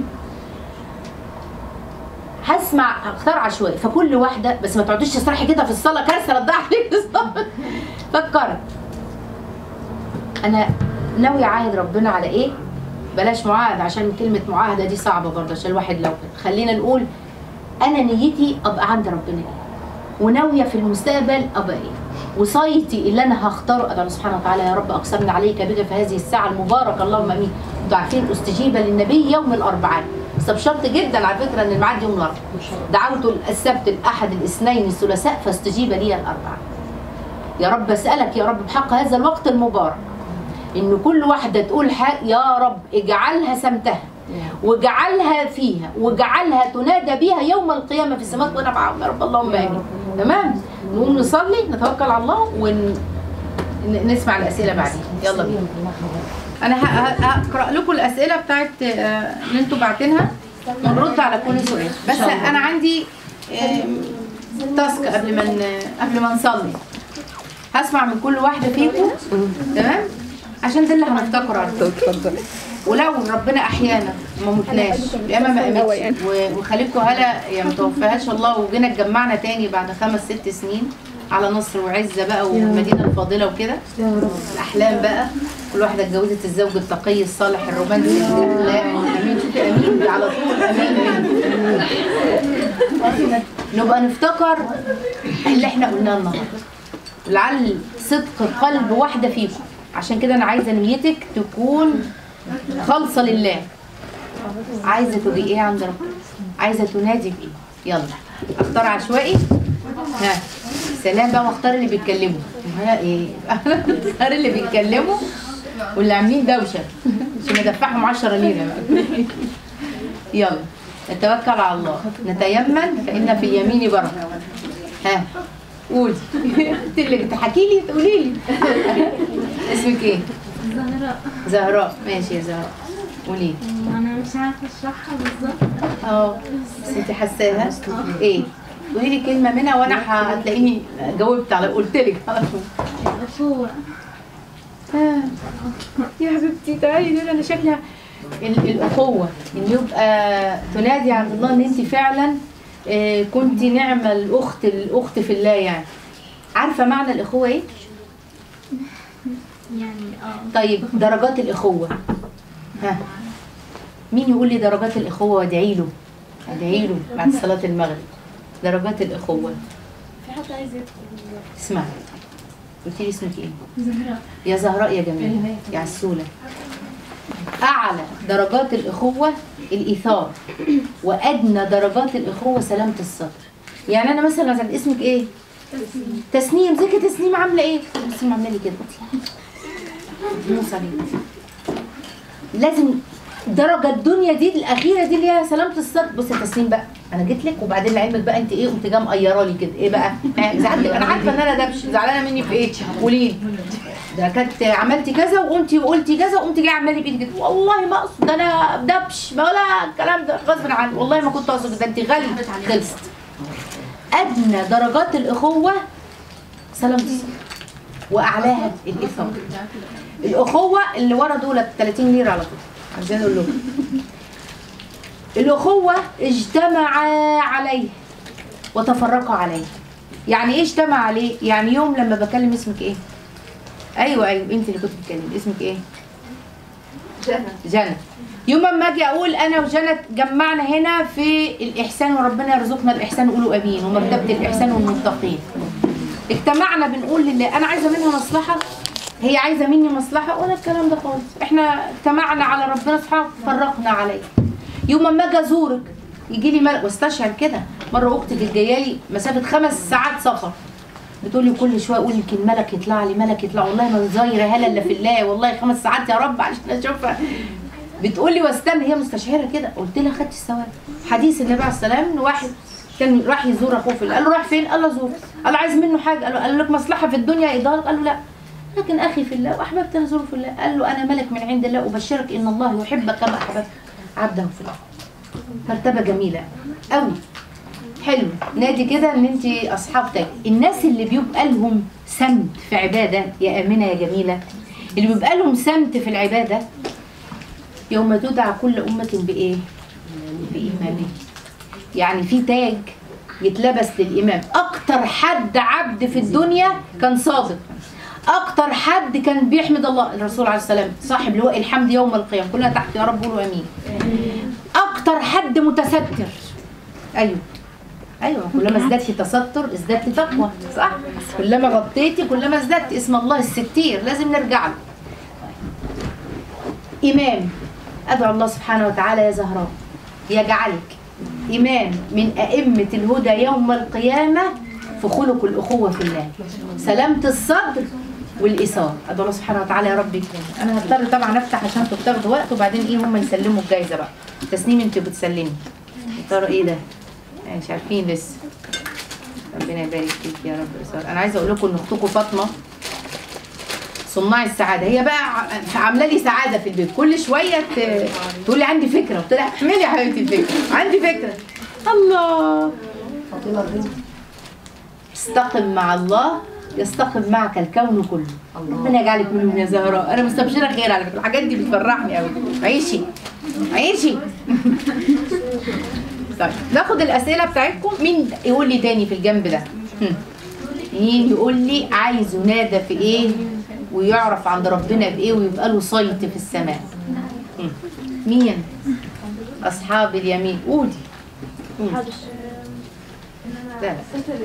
هسمع هختار عشوائي فكل واحده بس ما تقعدوش تسرحي كده في الصلاه كارثه رد عليك الصلاة. فكرت انا ناوي اعاهد ربنا على ايه بلاش معاهد عشان كلمه معاهده دي صعبه برضه عشان الواحد لو خلينا نقول انا نيتي ابقى عند ربنا ايه وناويه في المستقبل ابقى ايه وصايتي اللي انا هختاره ادعو الله سبحانه وتعالى يا رب اقسمنا عليك بك في هذه الساعه المباركه اللهم امين انتوا عارفين استجيب للنبي يوم الاربعاء بس بشرط جدا على فكره ان الميعاد يوم الاربعاء دعوت السبت الاحد الاثنين الثلاثاء فاستجيب لي الاربعاء يا رب اسالك يا رب بحق هذا الوقت المبارك ان كل واحده تقول حق يا رب اجعلها سمتها واجعلها فيها واجعلها تنادى بيها يوم القيامه في السماوات وانا معاهم يا رب اللهم امين تمام نقوم نصلي نتوكل على الله ونسمع الاسئله بعدين يلا بينا انا ه- ه- هقرا لكم الاسئله بتاعت آه، اللي انتوا باعتينها ونرد على كل سؤال بس انا عندي آم، تاسك قبل ما ن- قبل ما نصلي هسمع من كل واحده فيكم تمام عشان ده اللي هنفتكره على فكرة. ولو ربنا احيانا ما متناش يا اما ما قامتش و- وخليكم هلا يا متوفاهاش الله وجينا اتجمعنا تاني بعد خمس ست سنين على نصر وعزه بقى والمدينه الفاضله وكده الاحلام بقى كل واحده اتجوزت الزوج التقي الصالح الرومانسي الاخلاق امين شوفي امين على طول امين نبقى نفتكر اللي احنا قلناه النهارده لعل صدق قلب واحده فيكم عشان كده انا عايزه نيتك تكون خالصه لله عايزه تبقي ايه عند ربنا عايزه تنادي بايه يلا اختار عشوائي ها سلام بقى واختار اللي بيتكلموا ها ايه اختار اللي بيتكلموا واللي عاملين دوشه عشان ندفعهم 10 ليره بقى يلا نتوكل على الله نتيمن فان في اليمين بركه ها قولي انت اللي بتحكي لي تقولي لي اسمك ايه
زهراء
زهراء ماشي يا زهراء قولي
انا مش عارفه اشرحها بالظبط
اه بس انت حاساها ايه قولي لي كلمه منها وانا ه- هتلاقيني جاوبت على قلت لك على طول
اخوه
آه. يا حبيبتي تعالي دول انا شكلها ال- الاخوه ان يبقى تنادي عند الله ان انت فعلا آه، كنت نعمه الاخت الاخت في الله يعني عارفه معنى الاخوه ايه
يعني اه
طيب درجات الاخوه ها مين يقول لي درجات الاخوه وادعي له ادعي له بعد صلاه المغرب درجات الاخوه
في حد عايز يدخل
اسمعي قلت لي اسمك ايه
زهراء
يا زهراء يا جميل يا عسولة اعلى درجات الاخوه الايثار وادنى درجات الاخوه سلامه الصدر يعني انا مثلا مثلا اسمك ايه تسنيم ازيك يا تسنيم عامله ايه تسنيم عامله لي كده موسى عليك لازم درجة الدنيا دي الأخيرة دي اللي هي سلامة الصدر بص يا تسنيم بقى أنا جيت لك وبعدين لعلمك بقى أنت إيه قمت جايه مقيرة لي كده إيه بقى؟ آه، زعلتك أنا عارفة إن أنا دبش زعلانة مني في إيه؟ قولي لي ده كانت عملتي كذا وقمتي وقلتي كذا وقمت جايه عامله لي بايدي كده والله ما اقصد ده انا دبش ما ولا الكلام ده غصب عني والله ما كنت اقصد ده انت غالي خلصت ادنى درجات الاخوه سلامة الصدر واعلاها الاثار الاخوه اللي ورا دول 30 ليره على طول عايزين اقول لكم الاخوه اجتمعا عليه وتفرقا عليه يعني ايه اجتمع عليه يعني يوم لما بكلم اسمك ايه ايوه ايوه انت اللي كنت بتكلمي اسمك ايه جنى جنى يوم ما اجي اقول انا وجنى جمعنا هنا في الاحسان وربنا يرزقنا الاحسان قولوا امين ومرتبه الاحسان والمتقين اجتمعنا بنقول لله انا عايزه منها مصلحه هي عايزه مني مصلحه ولا الكلام ده خالص احنا اجتمعنا على ربنا سبحانه فرقنا عليه يوم ما اجي ازورك يجي لي ملك واستشعر كده مره اختك جايه لي مسافه خمس ساعات سفر بتقول لي كل شويه اقول يمكن ملك يطلع لي ملك يطلع والله ما زايره هلا الا في الله والله خمس ساعات يا رب عشان اشوفها بتقول لي واستنى هي مستشعره كده قلت لها خدت الثواب حديث النبي عليه السلام ان واحد كان راح يزور اخوه في الله قال له راح فين؟ قال له زور قال له عايز منه حاجه قال له قال لك مصلحه في الدنيا ايضاح قال له لا لكن اخي في الله واحببت ان ازوره في الله قال له انا ملك من عند الله ابشرك ان الله يحبك كما احببت عبده في الله مرتبه جميله قوي حلو نادي كده ان انت اصحاب تاج الناس اللي بيبقى لهم سمت في عباده يا امنه يا جميله اللي بيبقى لهم سمت في العباده يوم تدعى كل امه بايه بامامه يعني في تاج يتلبس للامام اكتر حد عبد في الدنيا كان صادق اكتر حد كان بيحمد الله الرسول عليه السلام صاحب لواء الحمد يوم القيامه كلنا تحت يا رب قولوا امين اكتر حد متستر ايوه ايوه كلما ازددت تستر ازددت تقوى صح كلما غطيتي كلما ازددت اسم الله الستير لازم نرجع له امام ادعو الله سبحانه وتعالى يا زهراء يجعلك امام من ائمه الهدى يوم القيامه في خلق الاخوه في الله سلامه الصدر والايثار ادعو الله سبحانه وتعالى يا رب يكرمك انا هضطر طبعا افتح عشان تاخدوا وقت وبعدين ايه هم يسلموا الجايزه بقى تسنيم انت بتسلمي يا ترى ايه ده يعني مش عارفين لسه ربنا يبارك فيك يا رب إسراء. انا عايزه اقول لكم ان اختكم فاطمه صناع السعاده هي بقى ع- عامله لي سعاده في البيت كل شويه ت- تقول لي عندي فكره قلت لها احملي يا حبيبتي الفكره عندي فكره الله استقم مع الله يستقم معك الكون كله ربنا يجعلك منهم يا زهراء انا مستبشره خير على فكره الحاجات دي بتفرحني قوي عيشي عيشي طيب ناخد الاسئله بتاعتكم مين يقول لي تاني في الجنب ده هم. مين يقول لي عايز ينادى في ايه ويعرف عند ربنا بايه ويبقى له صيت في السماء هم. مين اصحاب اليمين قولي قولي. لا لا.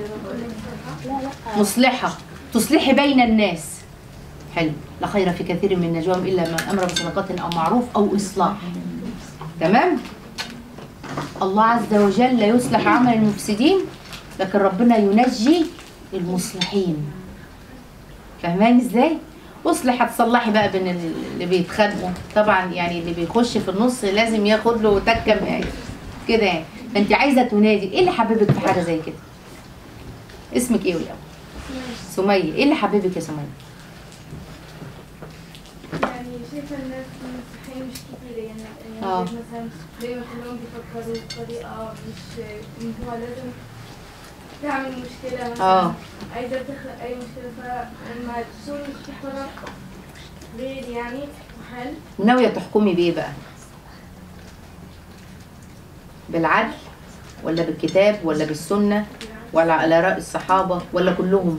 مصلحة تصلحي بين الناس حلو لا خير في كثير من نجواهم إلا من أمر بصدقة أو معروف أو إصلاح تمام الله عز وجل لا يصلح عمل المفسدين لكن ربنا ينجي المصلحين فاهماني ازاي اصلح هتصلحي بقى بين اللي بيتخانقوا طبعا يعني اللي بيخش في النص لازم ياخد له تكه يعني كده يعني فانت عايزه تنادي ايه اللي حببك في حاجه زي كده اسمك ايه الاول سمية ايه اللي حببك يا سمية
يعني شايفة الناس المسيحية مش كتير يعني يعني
آه.
مثلا دايما كلهم بيفكروا بطريقة مش إن هو لازم تعمل مشكلة مثلا
اه
عايزة تخلق أي مشكلة فلما تكون في حوار غير يعني محل
ناوية تحكمي بايه بقى بالعدل ولا بالكتاب ولا بالسنة ولا على رأي الصحابة ولا كلهم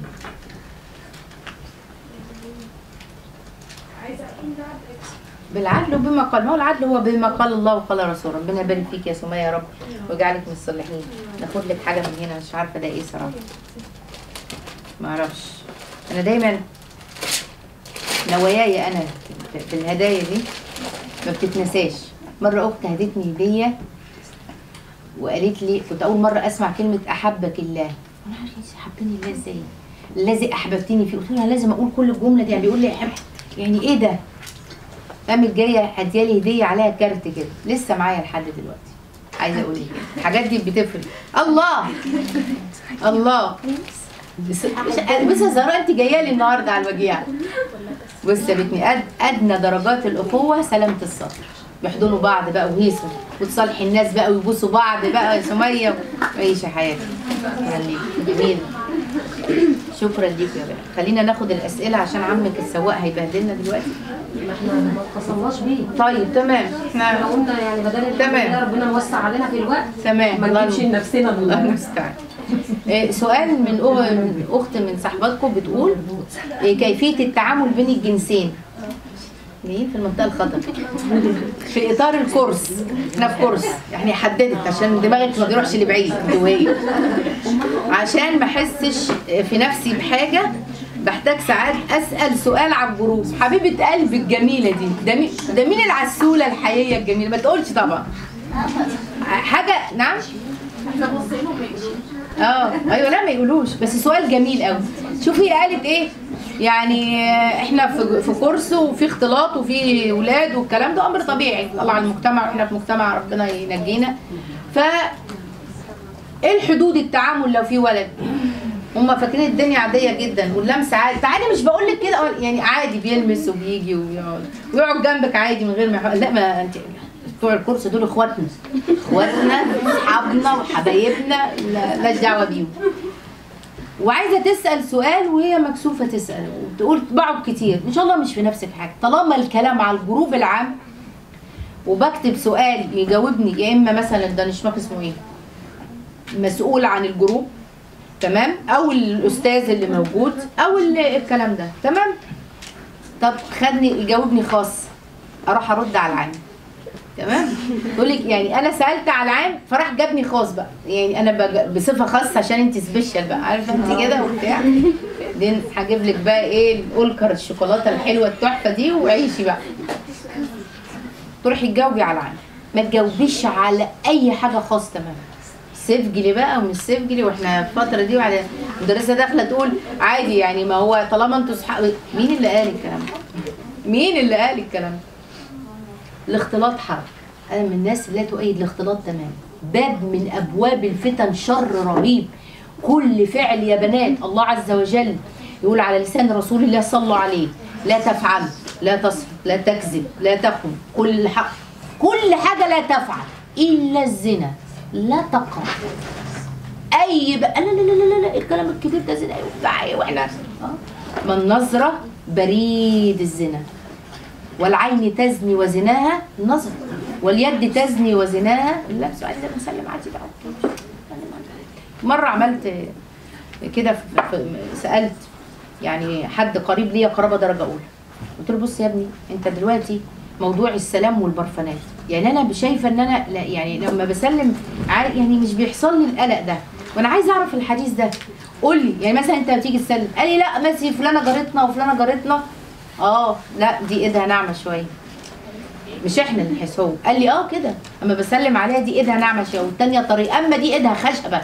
عايزة أكون بعد
بالعدل وبما قال ما هو العدل هو بما قال الله وقال رسول ربنا يبارك فيك يا سمية يا رب ويجعلك من الصالحين ناخد لك حاجة من هنا مش عارفة ده ايه صراحة ما اعرفش انا دايما نواياي انا في- في الهدايا دي ما بتتنساش مره اخت هدتني هديه وقالت لي كنت اول مره اسمع كلمه احبك الله انا عارفه انت حبني الله ازاي الذي احببتني فيه قلت لها لازم اقول كل الجمله دي يعني بيقول لي احب يعني ايه ده قامت جايه هديالي هديه عليها كارت كده لسه معايا لحد دلوقتي عايزه اقول لك الحاجات دي بتفرق الله الله بس بس يا زهراء انت جايه لي النهارده على الوجيع بص يا بنتي أد ادنى درجات الاخوه سلامه الصدر بيحضنوا بعض بقى وهيصوا وتصالحي الناس بقى ويبوسوا بعض بقى يا سميه وعيشي حياتك شكرا ليك جميل شكرا ليك يا بنت خلينا ناخد الاسئله عشان عمك السواق هيبهدلنا دلوقتي
ما احنا ما اتصلناش بيه
طيب تمام
احنا
احنا
قلنا يعني بدل الحمد
تمام.
لله ربنا موسع علينا في الوقت
تمام
ما
الله
نجيبش
ينور.
لنفسنا
الله
ال-
المستعان إيه، سؤال من أخ- من اخت من صاحباتكم بتقول إيه، كيفيه التعامل بين الجنسين جايين في المنطقه الخطر في اطار الكورس احنا في كورس يعني حددت عشان دماغك ما تروحش لبعيد انت وهي عشان ما احسش في نفسي بحاجه بحتاج ساعات اسال سؤال على الجروب حبيبه قلبي الجميله دي ده مين ده مين العسوله الحقيقيه الجميله ما تقولش طبعا حاجه نعم اه ايوه لا ما يقولوش بس سؤال جميل قوي شوفي هي قالت ايه يعني آه، احنا في في كورس وفي اختلاط وفي ولاد والكلام ده امر طبيعي طبعا المجتمع واحنا في مجتمع ربنا ينجينا ف ايه الحدود التعامل لو في ولد هم فاكرين الدنيا عاديه جدا واللمسه عادي تعالي مش بقول لك كده يعني عادي بيلمس وبيجي ويقعد ويقعد جنبك عادي من غير ما يحق... لا ما انت بتوع الكورس دول اخواتنا اخواتنا اصحابنا وحبايبنا لا- لاش دعوه بيهم وعايزه تسال سؤال وهي مكسوفه تسال وتقول بقعد كتير ان شاء الله مش في نفسك حاجه طالما الكلام على الجروب العام وبكتب سؤال يجاوبني يا اما مثلا ده نشمك اسمه ايه مسؤول عن الجروب تمام او الاستاذ اللي موجود او ال- الكلام ده تمام طب خدني يجاوبني خاص اروح ارد على العام تمام يقول لك يعني انا سالت على العام فراح جابني خاص بقى يعني انا بج- بصفه خاصه عشان انت سبيشال بقى عارفه انت كده وبتاع بعدين هجيب لك بقى ايه الاولكر الشوكولاته الحلوه التحفه دي وعيشي بقى تروحي تجاوبي على العام ما تجاوبيش على اي حاجه خاص تماما سجلي بقى ومش سجلي واحنا في الفتره دي وبعد المدرسه داخله تقول عادي يعني ما هو طالما انتوا صحاب مين اللي قال الكلام ده؟ مين اللي قال الكلام ده؟ الاختلاط حرام انا من الناس اللي لا تؤيد الاختلاط تماما باب من ابواب الفتن شر رهيب كل فعل يا بنات الله عز وجل يقول على لسان رسول الله صلى الله عليه لا تفعل لا تصف لا تكذب لا تخن كل حق كل حاجه لا تفعل الا الزنا لا تقرب اي بقى لا لا لا لا لا الكلام الكتير ده زنا وبتاع إيه واحنا آه. ما النظره بريد الزنا والعين تزني وزناها النظر واليد تزني وزناها اللبس عايزه بنسلم عادي بقى مره عملت كده في- في- سالت يعني حد قريب ليا قرابه درجه اولى قلت له بص يا ابني انت دلوقتي موضوع السلام والبرفانات يعني انا شايفه ان انا لا يعني لما بسلم عا- يعني مش بيحصل لي القلق ده وانا عايزه اعرف الحديث ده قول لي يعني مثلا انت بتيجي تسلم قال لي لا ماشي فلانه جارتنا وفلانه جارتنا اه لا دي ايدها ناعمه شويه مش احنا اللي نحس هو قال لي اه كده اما بسلم عليها دي ايدها ناعمه شويه والتانيه طريقه اما دي ايدها خشبه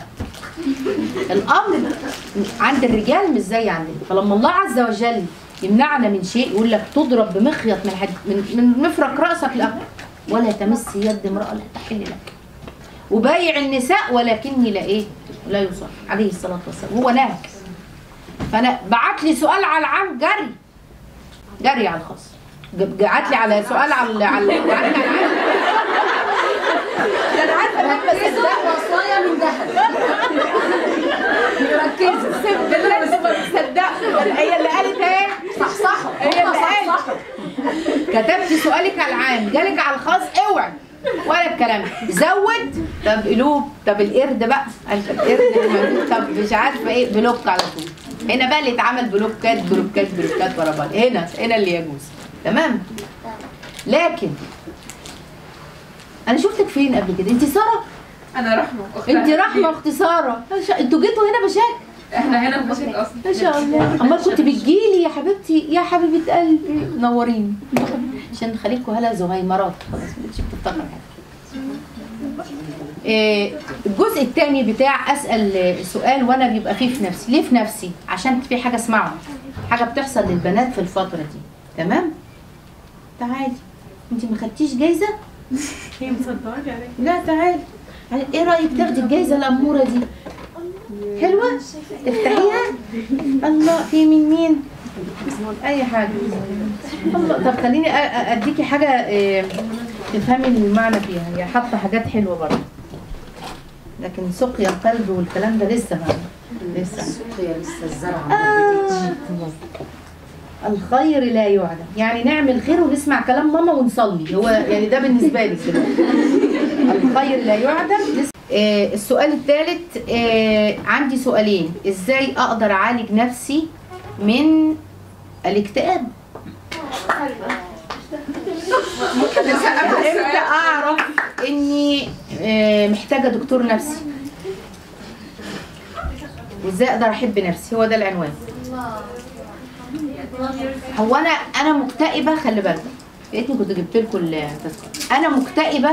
الامر عند الرجال مش زي عندنا فلما الله عز وجل يمنعنا من شيء يقول لك تضرب بمخيط من حد من, من مفرق راسك لا ولا تمس يد امراه لا تحل لك وبايع النساء ولكني لا ايه لا يصح عليه الصلاه والسلام هو نهج فانا بعت لي سؤال على العام جري جري على الخاص بعت لي على سؤال على على بعت لي على العام ده انا عارفه ان انا بصدق
وصايا من ذهب
ركزوا اقسم بالله انتوا ما بتصدقوا هي اللي قالت ايه
صحصحوا
هي اللي
هم
قالت
صحصحوا
كتبت سؤالك على العام جالك على الخاص اوعي ولا الكلام ده. زود طب قلوب طب القرد بقى قال طب القرد طب مش عارفه ايه بلوك على طول هنا بقى اللي اتعمل بلوكات بلوكات بلوكات ورا بعض هنا هنا اللي يجوز تمام لكن انا شفتك فين قبل كده انت ساره
انا رحمه اختها
انت رحمه اخت ساره ما شاء- انتوا جيتوا هنا بشكل
احنا هنا في بشك اصلا
ما شاء الله امال كنت بتجيلي يا حبيبتي يا حبيبه قلبي نوريني عشان نخليكوا هلا زهيمرات خلاص مش بتفتكر حاجه آه، الجزء الثاني بتاع اسال سؤال وانا بيبقى فيه في نفسي ليه في نفسي عشان في حاجه اسمعها حاجه بتحصل للبنات في الفتره دي تمام تعالي انت ما خدتيش جايزه
هي مصدقة عليك
لا تعالي ايه رايك تاخدي الجايزه الاموره دي حلوه تفتحيها الله في من مين اي حاجه الله طب خليني أ- أ- اديكي حاجه آه، تفهمي المعنى فيها هي حاطه حاجات حلوه برضه لكن سقيا القلب والكلام ده لسه بقى لسه
سقيا لسه الزرع
آه. الخير لا يعلم يعني نعمل خير ونسمع كلام ماما ونصلي هو يعني ده بالنسبه لي كده الخير لا يعلم نس- آه السؤال الثالث آه عندي سؤالين ازاي اقدر اعالج نفسي من الاكتئاب امتى اعرف اني آه محتاجه دكتور نفسي وازاي اقدر احب نفسي هو ده العنوان هو انا انا مكتئبه خلي بالك يا ريتني كنت جبت لكم التذكره انا مكتئبه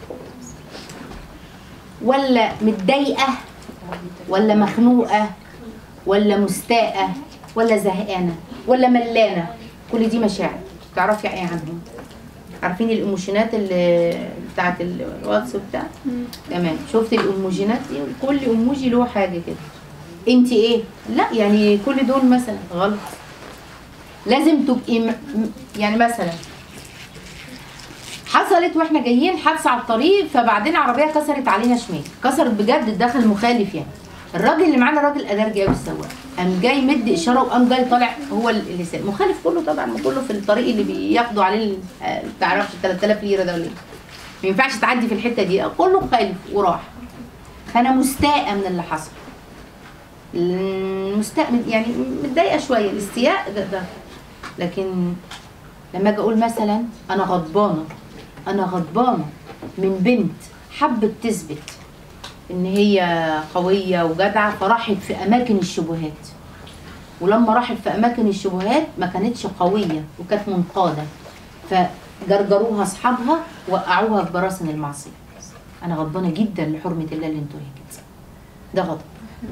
ولا متضايقه ولا مخنوقه ولا مستاءه ولا زهقانه ولا ملانه كل دي مشاعر تعرفي ايه عنهم عارفين الايموشنات اللي بتاعت الواتس وبتاع تمام شفت الايموجينات دي كل ايموجي له حاجه كده انت ايه لا يعني كل دول مثلا غلط لازم تبقي م... م- يعني مثلا حصلت واحنا جايين حادثه على الطريق فبعدين عربيه كسرت علينا شمال كسرت بجد دخل مخالف يعني الراجل اللي معانا راجل ادرجي قوي السواق قام جاي مد اشاره وقام جاي طالع هو اللي ساق مخالف كله طبعا ما كله في الطريق اللي بياخدوا عليه ال- آه، تعرفش 3000 ليره ده ولا ايه ما ينفعش تعدي في الحته دي كله مخالف وراح فانا مستاءه من اللي حصل مستاء يعني متضايقه شويه الاستياء ده, ده لكن لما اجي اقول مثلا انا غضبانه انا غضبانه من بنت حبت تثبت ان هي قويه وجدعه فراحت في اماكن الشبهات ولما راحت في اماكن الشبهات ما كانتش قويه وكانت منقاده فجرجروها اصحابها وقعوها في براسن المعصيه انا غضبانه جدا لحرمه الله اللي انتوا كده ده غضب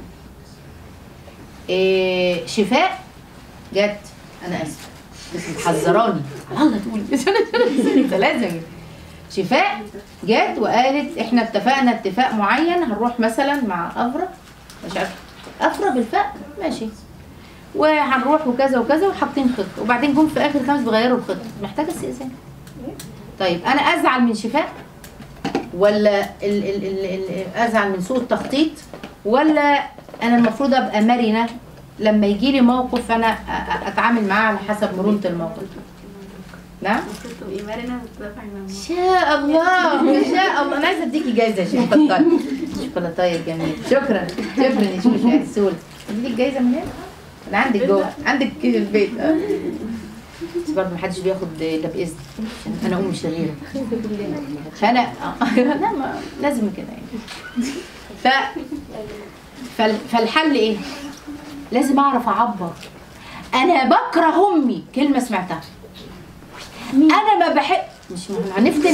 إيه شفاء جت انا اسفه بس محذراني الله تقول ده لازم شفاء جت وقالت احنا اتفقنا اتفاق معين هنروح مثلا مع افرا مش عارفه افرا بالفاء ماشي وهنروح وكذا وكذا وحاطين خطه وبعدين جم في اخر خمس بيغيروا الخطه محتاجه استئذان طيب انا ازعل من شفاء ولا ال ال ال ال ازعل من سوء التخطيط ولا انا المفروض ابقى مرنه لما يجي لي موقف انا أ- أ- اتعامل معاه على حسب مرونه الموقف نعم
تبقي مرنة وتدافعي عن
شاء الله ما شاء الله انا عايزه اديكي جايزه يا شيخ اتفضلي شوكولاتايه جميل شكرا شكرا يا شوشة سول اديك جايزه من هنا انا عندك جوه عندك في البيت اه بس برضه محدش بياخد الا باذن عشان انا ام شريره فانا آه، لا ما لازم كده يعني ف فال- فالحل ايه؟ لازم اعرف اعبر انا بكره امي كلمه سمعتها انا ما بحب مش مهم هنفتن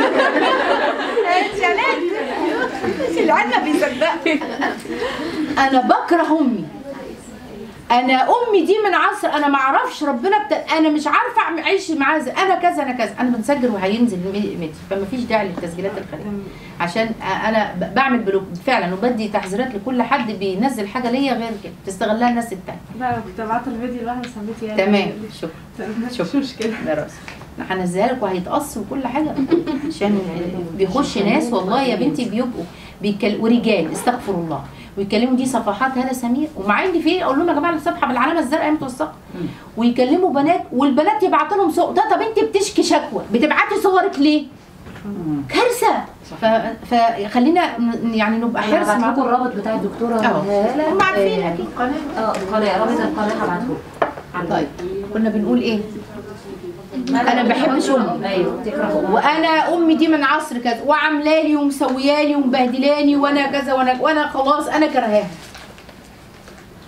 انت العيال ما بيصدق انا بكره امي انا امي دي من عصر انا ما اعرفش ربنا بت... انا مش عارفه أعم- اعيش معاها ازاي انا كذا انا كذا انا بنسجل وهينزل مي- ميدي فما فيش داعي للتسجيلات الخارجيه عشان أ- انا ب- بعمل بلوك فعلا وبدي تحذيرات لكل حد بينزل حاجه ليا غير كده تستغلها الناس التانيه
لا كنت بعت الفيديو لواحدة صاحبتي يعني
تمام شكرا
شوف مشكلة
ده راسي هنزلها لك وهيتقص وكل حاجه عشان بيخش ناس والله يا بنتي بيبقوا بيكل... ورجال استغفر الله ويكلموا دي صفحات هلا سمير ومع ان في اقول لهم يا جماعه الصفحه بالعلامه الزرقاء متوثقه ويكلموا بنات والبنات يبعتوا لهم صور ده طب انت بتشكي شكوى بتبعتي صورك ليه؟ كارثه ف... فخلينا ن- يعني نبقى حرص
هبعت
مع
لكم الرابط بتاع الدكتوره
اه
هاله
هم عارفين
آه،
اكيد قناه
اه القناه رابط القناه هبعته
طيب كنا بنقول ايه؟ انا بحبش امي
ايوه تكره
وانا امي دي من عصر كذا وعاملالي ومسويالي ومبهدلاني وانا كذا وانا وانا خلاص انا كرهاها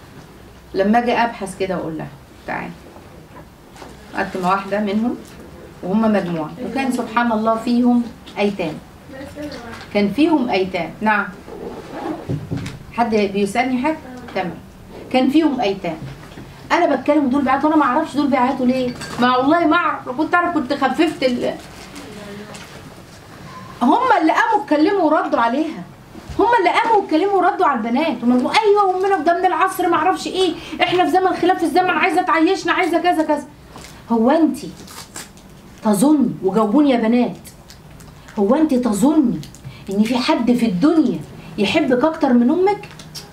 لما اجي ابحث كده واقول لها تعالي قعدت مع واحده منهم وهم مجموعه وكان سبحان الله فيهم ايتام كان فيهم ايتام نعم حد بيسالني حاجه تمام كان فيهم ايتام انا بتكلم دول بيعيطوا انا ما اعرفش دول بيعيطوا ليه ما والله ما اعرف لو كنت اعرف كنت خففت ال... هم اللي قاموا اتكلموا وردوا عليها هم اللي قاموا اتكلموا وردوا على البنات هم يقولوا ايوه امنا ده من العصر ما اعرفش ايه احنا في زمن خلاف الزمن عايزه تعيشنا عايزه كذا كذا هو انت تظني وجاوبوني يا بنات هو انت تظني ان في حد في الدنيا يحبك اكتر من امك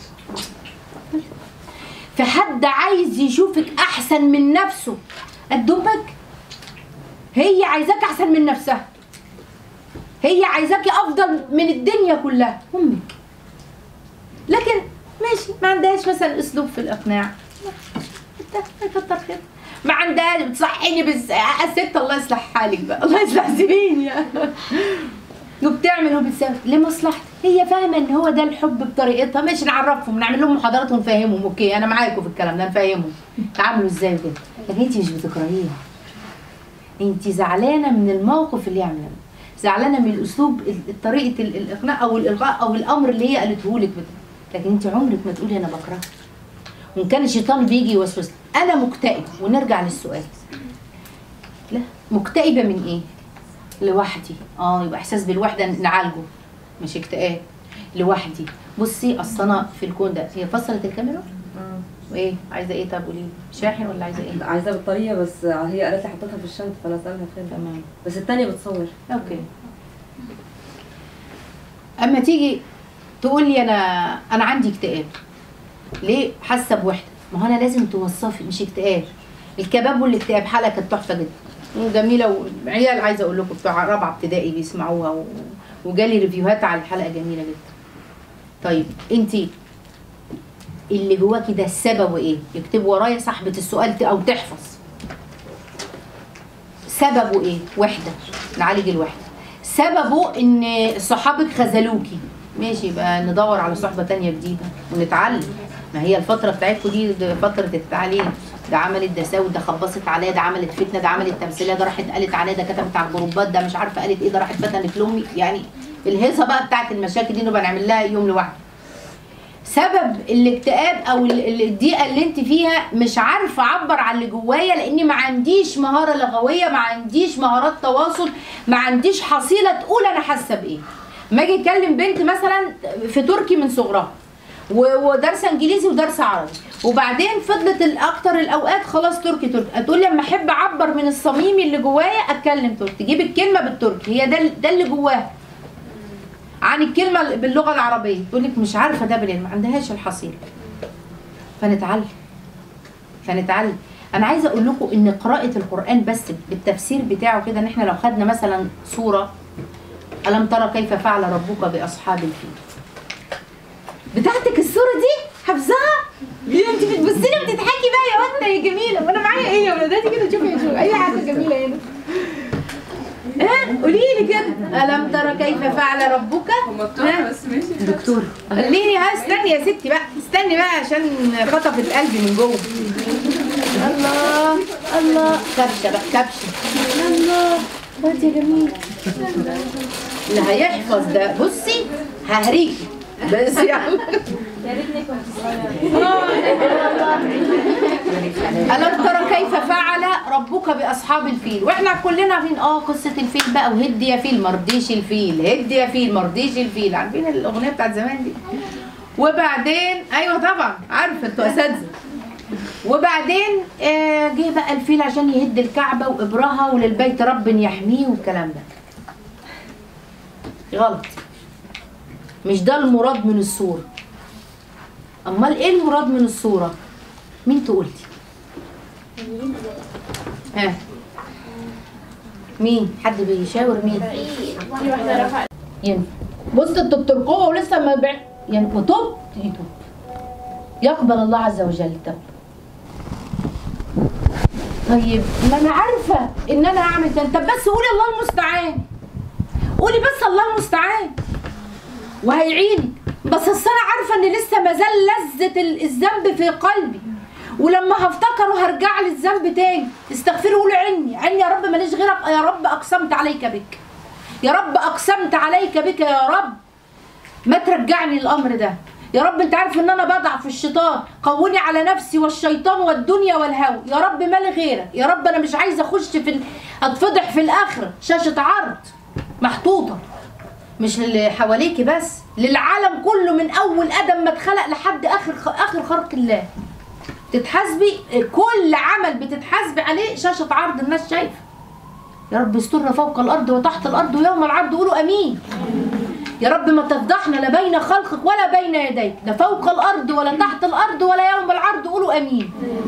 في حد عايز يشوفك احسن من نفسه قد امك هي عايزاك احسن من نفسها هي عايزاكي افضل من الدنيا كلها امك لكن ماشي ما عندهاش مثلا اسلوب في الاقناع كتر خير ما عندهاش بتصحيني بس الست الله يصلح حالك بقى الله يصلح سنين يا وبتعمل وبتسوي لمصلحتك هي فاهمه ان هو ده الحب بطريقتها ماشي نعرفهم نعمل لهم محاضرات ونفهمهم اوكي انا معاكم في الكلام ده نفهمهم تعاملوا ازاي وكده لكن انت مش بتكرهيها انت زعلانه من الموقف اللي يعمله زعلانه من الاسلوب ال- طريقه ال- الاقناع او الالغاء او الامر اللي هي قالته لك لكن انت عمرك ما تقولي انا بكرهها وان كان الشيطان بيجي يوسوس لك، انا مكتئب ونرجع للسؤال لا مكتئبه من ايه لوحدي اه يبقى احساس بالوحده نعالجه مش اكتئاب لوحدي بصي اصل انا في الكون ده هي فصلت الكاميرا وايه عايزه ايه طب قولي لي؟ شاحن ولا عايزه ايه
عايزه بطاريه بس هي قالت لي حطيتها في الشنطه فانا اسالها فين
تمام
بس التانية بتصور
اوكي اما تيجي تقول لي انا انا عندي اكتئاب ليه حاسه بوحده ما هو انا لازم توصفي مش اكتئاب الكباب والاكتئاب حلقه كانت تحفه جدا وجميله وعيال عايزه اقول لكم بتوع رابعه ابتدائي بيسمعوها و... وجالي ريفيوهات على الحلقه جميله جدا طيب انت اللي جواكي ده السبب ايه يكتب ورايا صاحبه السؤال ت- او تحفظ سببه ايه وحده نعالج الوحده سببه ان صحابك خذلوكي ماشي يبقى ندور على صحبه تانية جديده ونتعلم ما هي الفتره بتاعتكم دي ده فتره التعليم ده عملت ده ساوي ده خبصت عليا ده عملت فتنه ده عملت تمثيليه ده راحت قالت عليا ده كتبت على الجروبات ده مش عارفه قالت ايه ده راحت فتنت لامي يعني الهيصه بقى بتاعت المشاكل دي نبقى نعمل لها يوم لوحده سبب الاكتئاب او ال- ال- الضيقه اللي انت فيها مش عارفه اعبر عن اللي جوايا لاني ما عنديش مهاره لغويه ما عنديش مهارات تواصل ما عنديش حصيله تقول انا حاسه بايه ما اجي اكلم بنت مثلا في تركي من صغرها و- ودارسه انجليزي ودارسه عربي وبعدين فضلت الاكتر الاوقات خلاص تركي تركي هتقول لي اما احب اعبر من الصميم اللي جوايا اتكلم تركي تجيب الكلمه بالتركي هي ده ده اللي جواها عن الكلمه باللغه العربيه تقول لك مش عارفه ده منين ما عندهاش الحصيله فنتعلم فنتعلم انا عايزه اقول لكم ان قراءه القران بس بالتفسير بتاعه كده ان احنا لو خدنا مثلا سوره الم ترى كيف فعل ربك باصحاب الفيل بتاعتك الصوره دي حافظاها ليه انت بتبصي لي بتضحكي بقى يا واد يا جميله وانا معايا ايه يا ولاداتي كده شوفي شوفي اي حاجه جميله هنا ها قولي لي كده الم ترى كيف فعل ربك ها؟
بس ماشي
دكتور خليني ها استني يا ستي بقى استني بقى عشان خطفت قلبي من جوه الله الله كبشه بقى كبشه الله واد يا جميل اللي هيحفظ ده بصي ههريكي بس يعني
يا ريتني كنت صغيرة
ألم ترى كيف فعل ربك بأصحاب الفيل واحنا كلنا عارفين اه قصة الفيل بقى وهد يا فيل مرضيش الفيل هد يا فيل مرضيش الفيل عارفين الأغنية بتاعت زمان دي وبعدين ايوه طبعا عارفه انتوا اساتذه وبعدين آه، جه بقى الفيل عشان يهد الكعبه وابرها وللبيت رب يحميه والكلام ده غلط مش ده المراد من الصوره امال ايه المراد من الصوره مين تقولتي ها مين حد بيشاور مين
في واحدة رفعت
ين بص انتوا بترقوه ولسه ما بيع ين وتوب يتوب يقبل الله عز وجل التوب طيب ما انا عارفه ان انا هعمل كده طب بس قولي الله المستعان قولي بس الله المستعان وهيعينك بس اصل انا عارفه ان لسه ما زال لذه ال- الذنب في قلبي ولما هفتكره هرجع للذنب تاني استغفري قولي عني عني يا رب ماليش غيرك يا رب اقسمت عليك بك يا رب اقسمت عليك بك يا رب ما ترجعني الامر ده يا رب انت عارف ان انا بضعف في الشيطان قوني على نفسي والشيطان والدنيا والهوى يا رب مالي غيرك يا رب انا مش عايزه اخش في ال... اتفضح في الاخره شاشه عرض محطوطه مش اللي حواليكي بس للعالم كله من اول ادم ما اتخلق لحد اخر اخر خلق الله تتحاسبي كل عمل بتتحاسبي عليه شاشه عرض الناس شايفه يا رب استرنا فوق الارض وتحت الارض ويوم العرض قولوا امين يا رب ما تفضحنا لا بين خلقك ولا بين يديك لا فوق الارض ولا تحت الارض ولا يوم العرض قولوا امين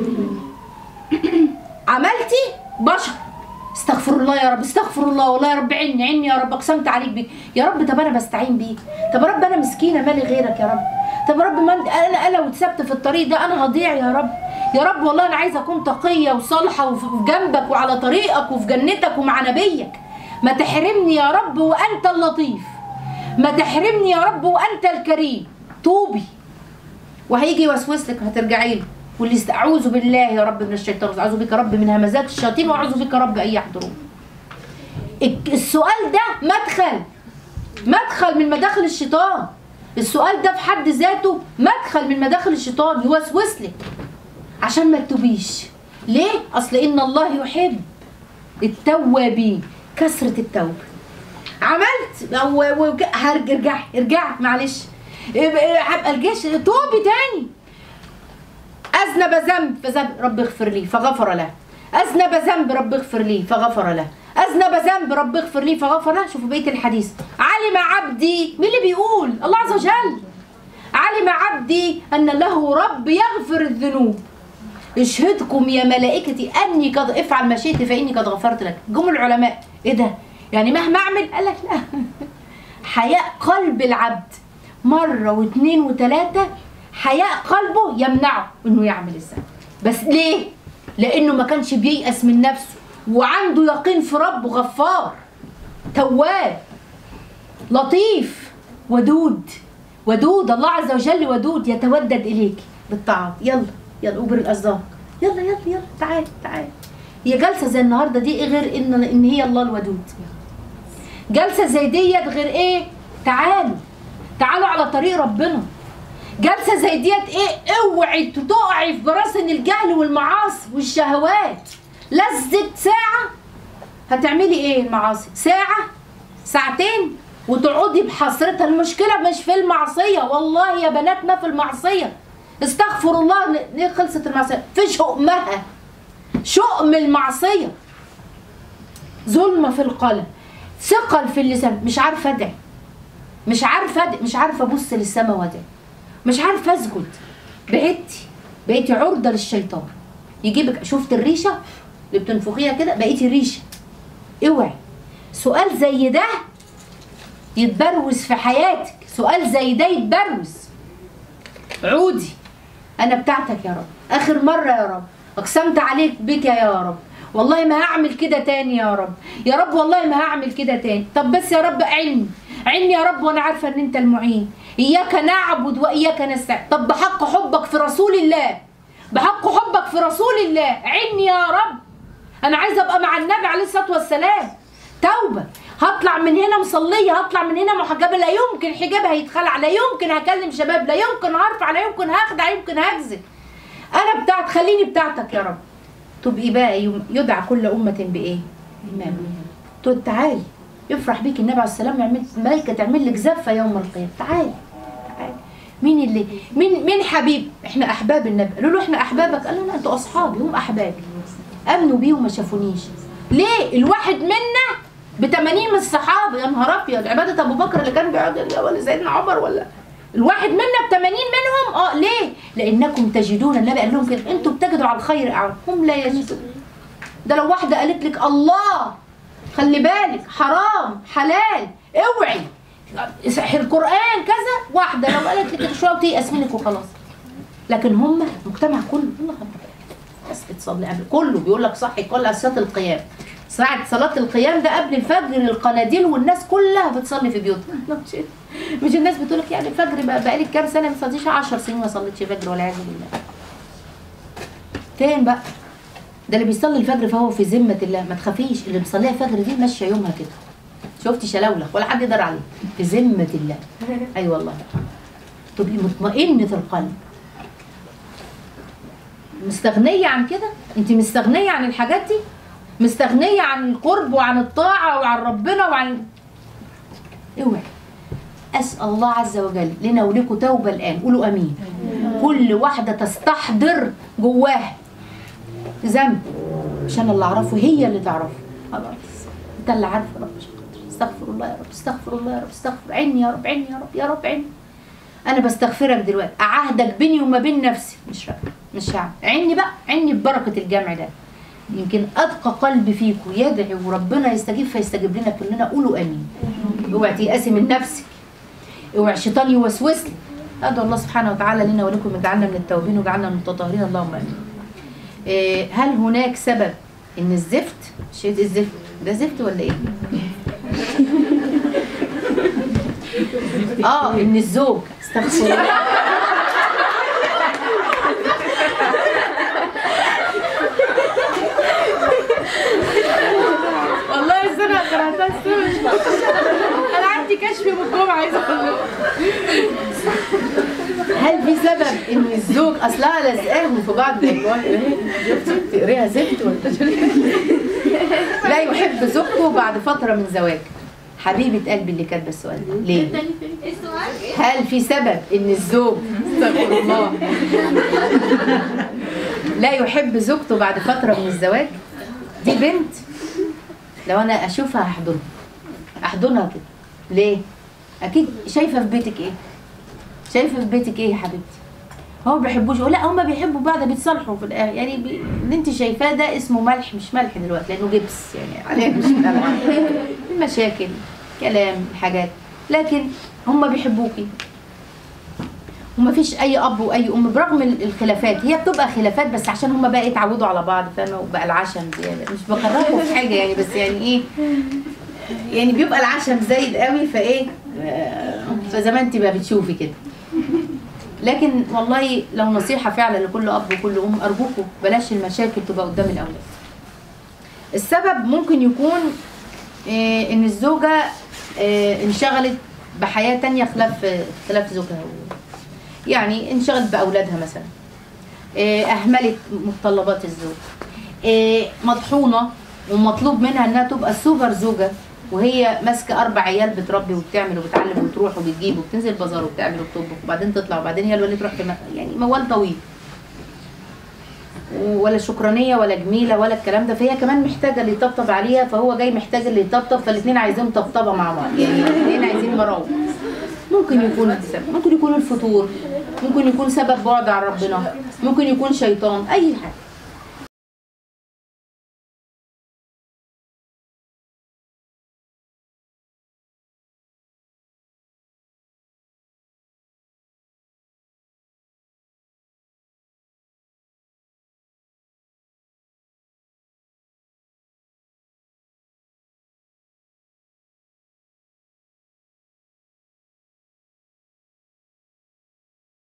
عملتي بشر استغفر الله يا رب استغفر الله والله يا رب عني عني يا رب اقسمت عليك بيك يا رب طب انا بستعين بيك طب يا رب انا مسكينه مالي غيرك يا رب طب يا رب ما انت انا انا لو اتسبت في الطريق ده انا هضيع يا رب يا رب والله انا عايزه اكون تقيه وصالحه وفي جنبك وعلى طريقك وفي جنتك ومع نبيك ما تحرمني يا رب وانت اللطيف ما تحرمني يا رب وانت الكريم توبي وهيجي يوسوس لك هترجعي له واللي است- اعوذ بالله يا رب من الشيطان اعوذ بك يا رب من همزات الشياطين واعوذ بك يا رب ان يحضرون الك- السؤال ده مدخل مدخل من مداخل الشيطان السؤال ده في حد ذاته مدخل من مداخل الشيطان يوسوس لك عشان ما تتوبيش ليه اصل ان الله يحب التوابين كثره التوبه عملت او و- هرجع ارجعي ارجعي معلش إيه- هبقى الجيش توبي تاني اذنب ذنب فذنب رب اغفر لي فغفر له اذنب ذنب رب اغفر لي فغفر له اذنب ذنب رب اغفر لي فغفر له شوفوا بقيه الحديث علم عبدي مين اللي بيقول الله عز وجل علم عبدي ان له رب يغفر الذنوب اشهدكم يا ملائكتي اني قد افعل ما شئت فاني قد غفرت لك جم العلماء ايه ده يعني مهما اعمل قال لك لا حياء قلب العبد مره واثنين وثلاثه حياء قلبه يمنعه انه يعمل الذنب بس ليه لانه ما كانش بييأس من نفسه وعنده يقين في ربه غفار تواب لطيف ودود ودود الله عز وجل ودود يتودد اليك بالطاعات يلا يلا اوبر الاصداق يلا يلا يلا تعال تعال هي جلسه زي النهارده دي إيه غير ان ان هي الله الودود جلسه زي ديت غير ايه تعالوا تعالوا على طريق ربنا جلسه زي ديت ايه اوعي تقعي في براسن الجهل والمعاصي والشهوات لذة ساعة هتعملي ايه المعاصي ساعة ساعتين وتقعدي بحسرتها المشكلة مش في المعصية والله يا بنات ما في المعصية استغفر الله ن- ليه خلصت المعصية في شؤمها شؤم المعصية ظلمة في القلب ثقل في اللسان مش عارفة ادعي مش عارفة ادعي مش عارفة ابص للسما وادعي مش عارفة اسجد بعدتي بقيتي عرضة للشيطان يجيبك شفت الريشة اللي بتنفخيها كده بقيتي ريشة اوعي سؤال زي ده يتبروز في حياتك سؤال زي ده يتبروز عودي انا بتاعتك يا رب اخر مره يا رب اقسمت عليك بك يا رب والله ما هعمل كده تاني يا رب يا رب والله ما هعمل كده تاني طب بس يا رب علمي علمي يا رب وانا عارفه ان انت المعين اياك نعبد واياك نستعين طب بحق حبك في رسول الله بحق حبك في رسول الله علمي يا رب انا عايزه ابقى مع النبي عليه الصلاه والسلام توبه هطلع من هنا مصليه هطلع من هنا محجبه لا يمكن حجابها هيتخلع لا يمكن هكلم شباب لا يمكن هرفع لا يمكن هخدع يمكن هكذب انا بتاعت خليني بتاعتك يا رب تبقي بقى يوم- يدعى كل امه بايه امام تقول تعالي يفرح بيك النبي عليه السلام يعمل الملائكه تعمل لك زفه يوم القيامه تعالي تعالي مين اللي مين مين حبيب احنا احباب النبي قالوا له احنا احبابك قال له لا انتوا اصحابي هم احبابي امنوا بيه وما شافونيش ليه الواحد منا ب 80 من الصحابه يا نهار ابيض عباده ابو بكر اللي كان بيقعد ولا سيدنا عمر ولا الواحد منا ب 80 منهم اه ليه لانكم تجدون النبي قال لهم كده انتوا بتجدوا على الخير اعوان هم لا يجدون ده لو واحده قالت لك الله خلي بالك حرام حلال اوعي القران كذا واحده لو قالت لك كده شويه وتيأس منك وخلاص لكن هم المجتمع كله الله بس بتصلي قبل كله بيقول لك صحي كل صلاه القيام ساعة صلاة القيام ده قبل الفجر القناديل والناس كلها بتصلي في بيوتها مش, مش الناس بتقول لك يعني الفجر بقى بقالك كام سنة ما صليتش 10 سنين ما صليتش فجر والعياذ بالله فين بقى ده اللي بيصلي الفجر فهو في ذمه الله ما تخافيش اللي بيصليها الفجر دي ماشيه يومها كده شفتي شلاولة ولا حد يقدر عليه في ذمه الله اي أيوة والله تبقي مطمئنه القلب مستغنيه عن كده انت مستغنيه عن الحاجات دي مستغنيه عن القرب وعن الطاعه وعن ربنا وعن اوعي اسال الله عز وجل لنا ولكم توبه الان قولوا امين كل واحده تستحضر جواها ذنب مش انا اللي اعرفه هي اللي تعرفه خلاص انت اللي عارفه يا رب عشان خاطري. استغفر الله يا رب استغفر الله يا رب استغفر عيني يا رب عيني يا رب يا رب عيني انا بستغفرك دلوقتي اعهدك بيني وما بين نفسي مش رب مش هعمل عيني بقى عيني ببركه الجمع ده يمكن اتقى قلب فيكم يدعي وربنا يستجيب فيستجيب لنا كلنا قولوا امين اوعي تيأسي من نفسك اوعي الشيطان يوسوس لك ادعو الله سبحانه وتعالى لنا ولكم اجعلنا من التوابين واجعلنا من المتطهرين اللهم امين إيه، هل هناك سبب ان الزفت شيء الزفت ده زفت ولا ايه اه ان الزوج استغفر الله والله السنة قرأتها السنة أنا عندي كشف يوم الجمعة عايزة أقول لكم. هل في سبب إن الزوج أصلها لازقاهم في بعض الألوان شفتي تقريها زفت ولا لا يحب زوجته بعد فترة من زواج حبيبة قلبي اللي كاتبة السؤال ده ليه؟ هل في سبب إن الزوج استغفر الله لا يحب زوجته بعد فترة من الزواج؟ دي بنت لو انا اشوفها هحضنها احضنها كده ليه اكيد شايفه في بيتك ايه شايفه في بيتك ايه يا حبيبتي هو ما بيحبوش لا هما بيحبوا بعض بيتصالحوا في الاخر يعني بي... اللي انت شايفاه ده اسمه ملح مش ملح دلوقتي لانه جبس يعني عليه مش ملح المشاكل كلام حاجات لكن هما بيحبوكي ومفيش اي اب واي ام برغم ال- الخلافات هي بتبقى خلافات بس عشان هما بقى يتعودوا على بعض فاهمه وبقى العشم زياده مش بكرهكم في حاجه يعني بس يعني ايه يعني بيبقى العشم زايد قوي فايه آه، فزي ما انت بقى بتشوفي كده لكن والله لو نصيحه فعلا لكل اب وكل ام ارجوكم بلاش المشاكل تبقى قدام الاولاد السبب ممكن يكون آه، ان الزوجه آه، انشغلت بحياه تانية خلاف خلاف زوجها يعني انشغلت باولادها مثلا آه، اهملت متطلبات الزوج آه، مطحونه ومطلوب منها انها تبقى سوبر زوجه وهي ماسكه اربع عيال بتربي وبتعمل وبتعلم وتروح وبتجيب وبتنزل بازار وبتعمل وبتطبخ وبعدين تطلع وبعدين هي اللي تروح في م- يعني موال طويل ولا شكرانيه ولا جميله ولا الكلام ده فهي كمان محتاجه اللي يطبطب عليها فهو جاي محتاج اللي يطبطب فالاثنين عايزين طبطبه مع بعض يعني الاثنين عايزين مراوح ممكن يكون السبب ممكن يكون الفتور ممكن يكون سبب بعد عن ربنا ممكن يكون شيطان اي حاجه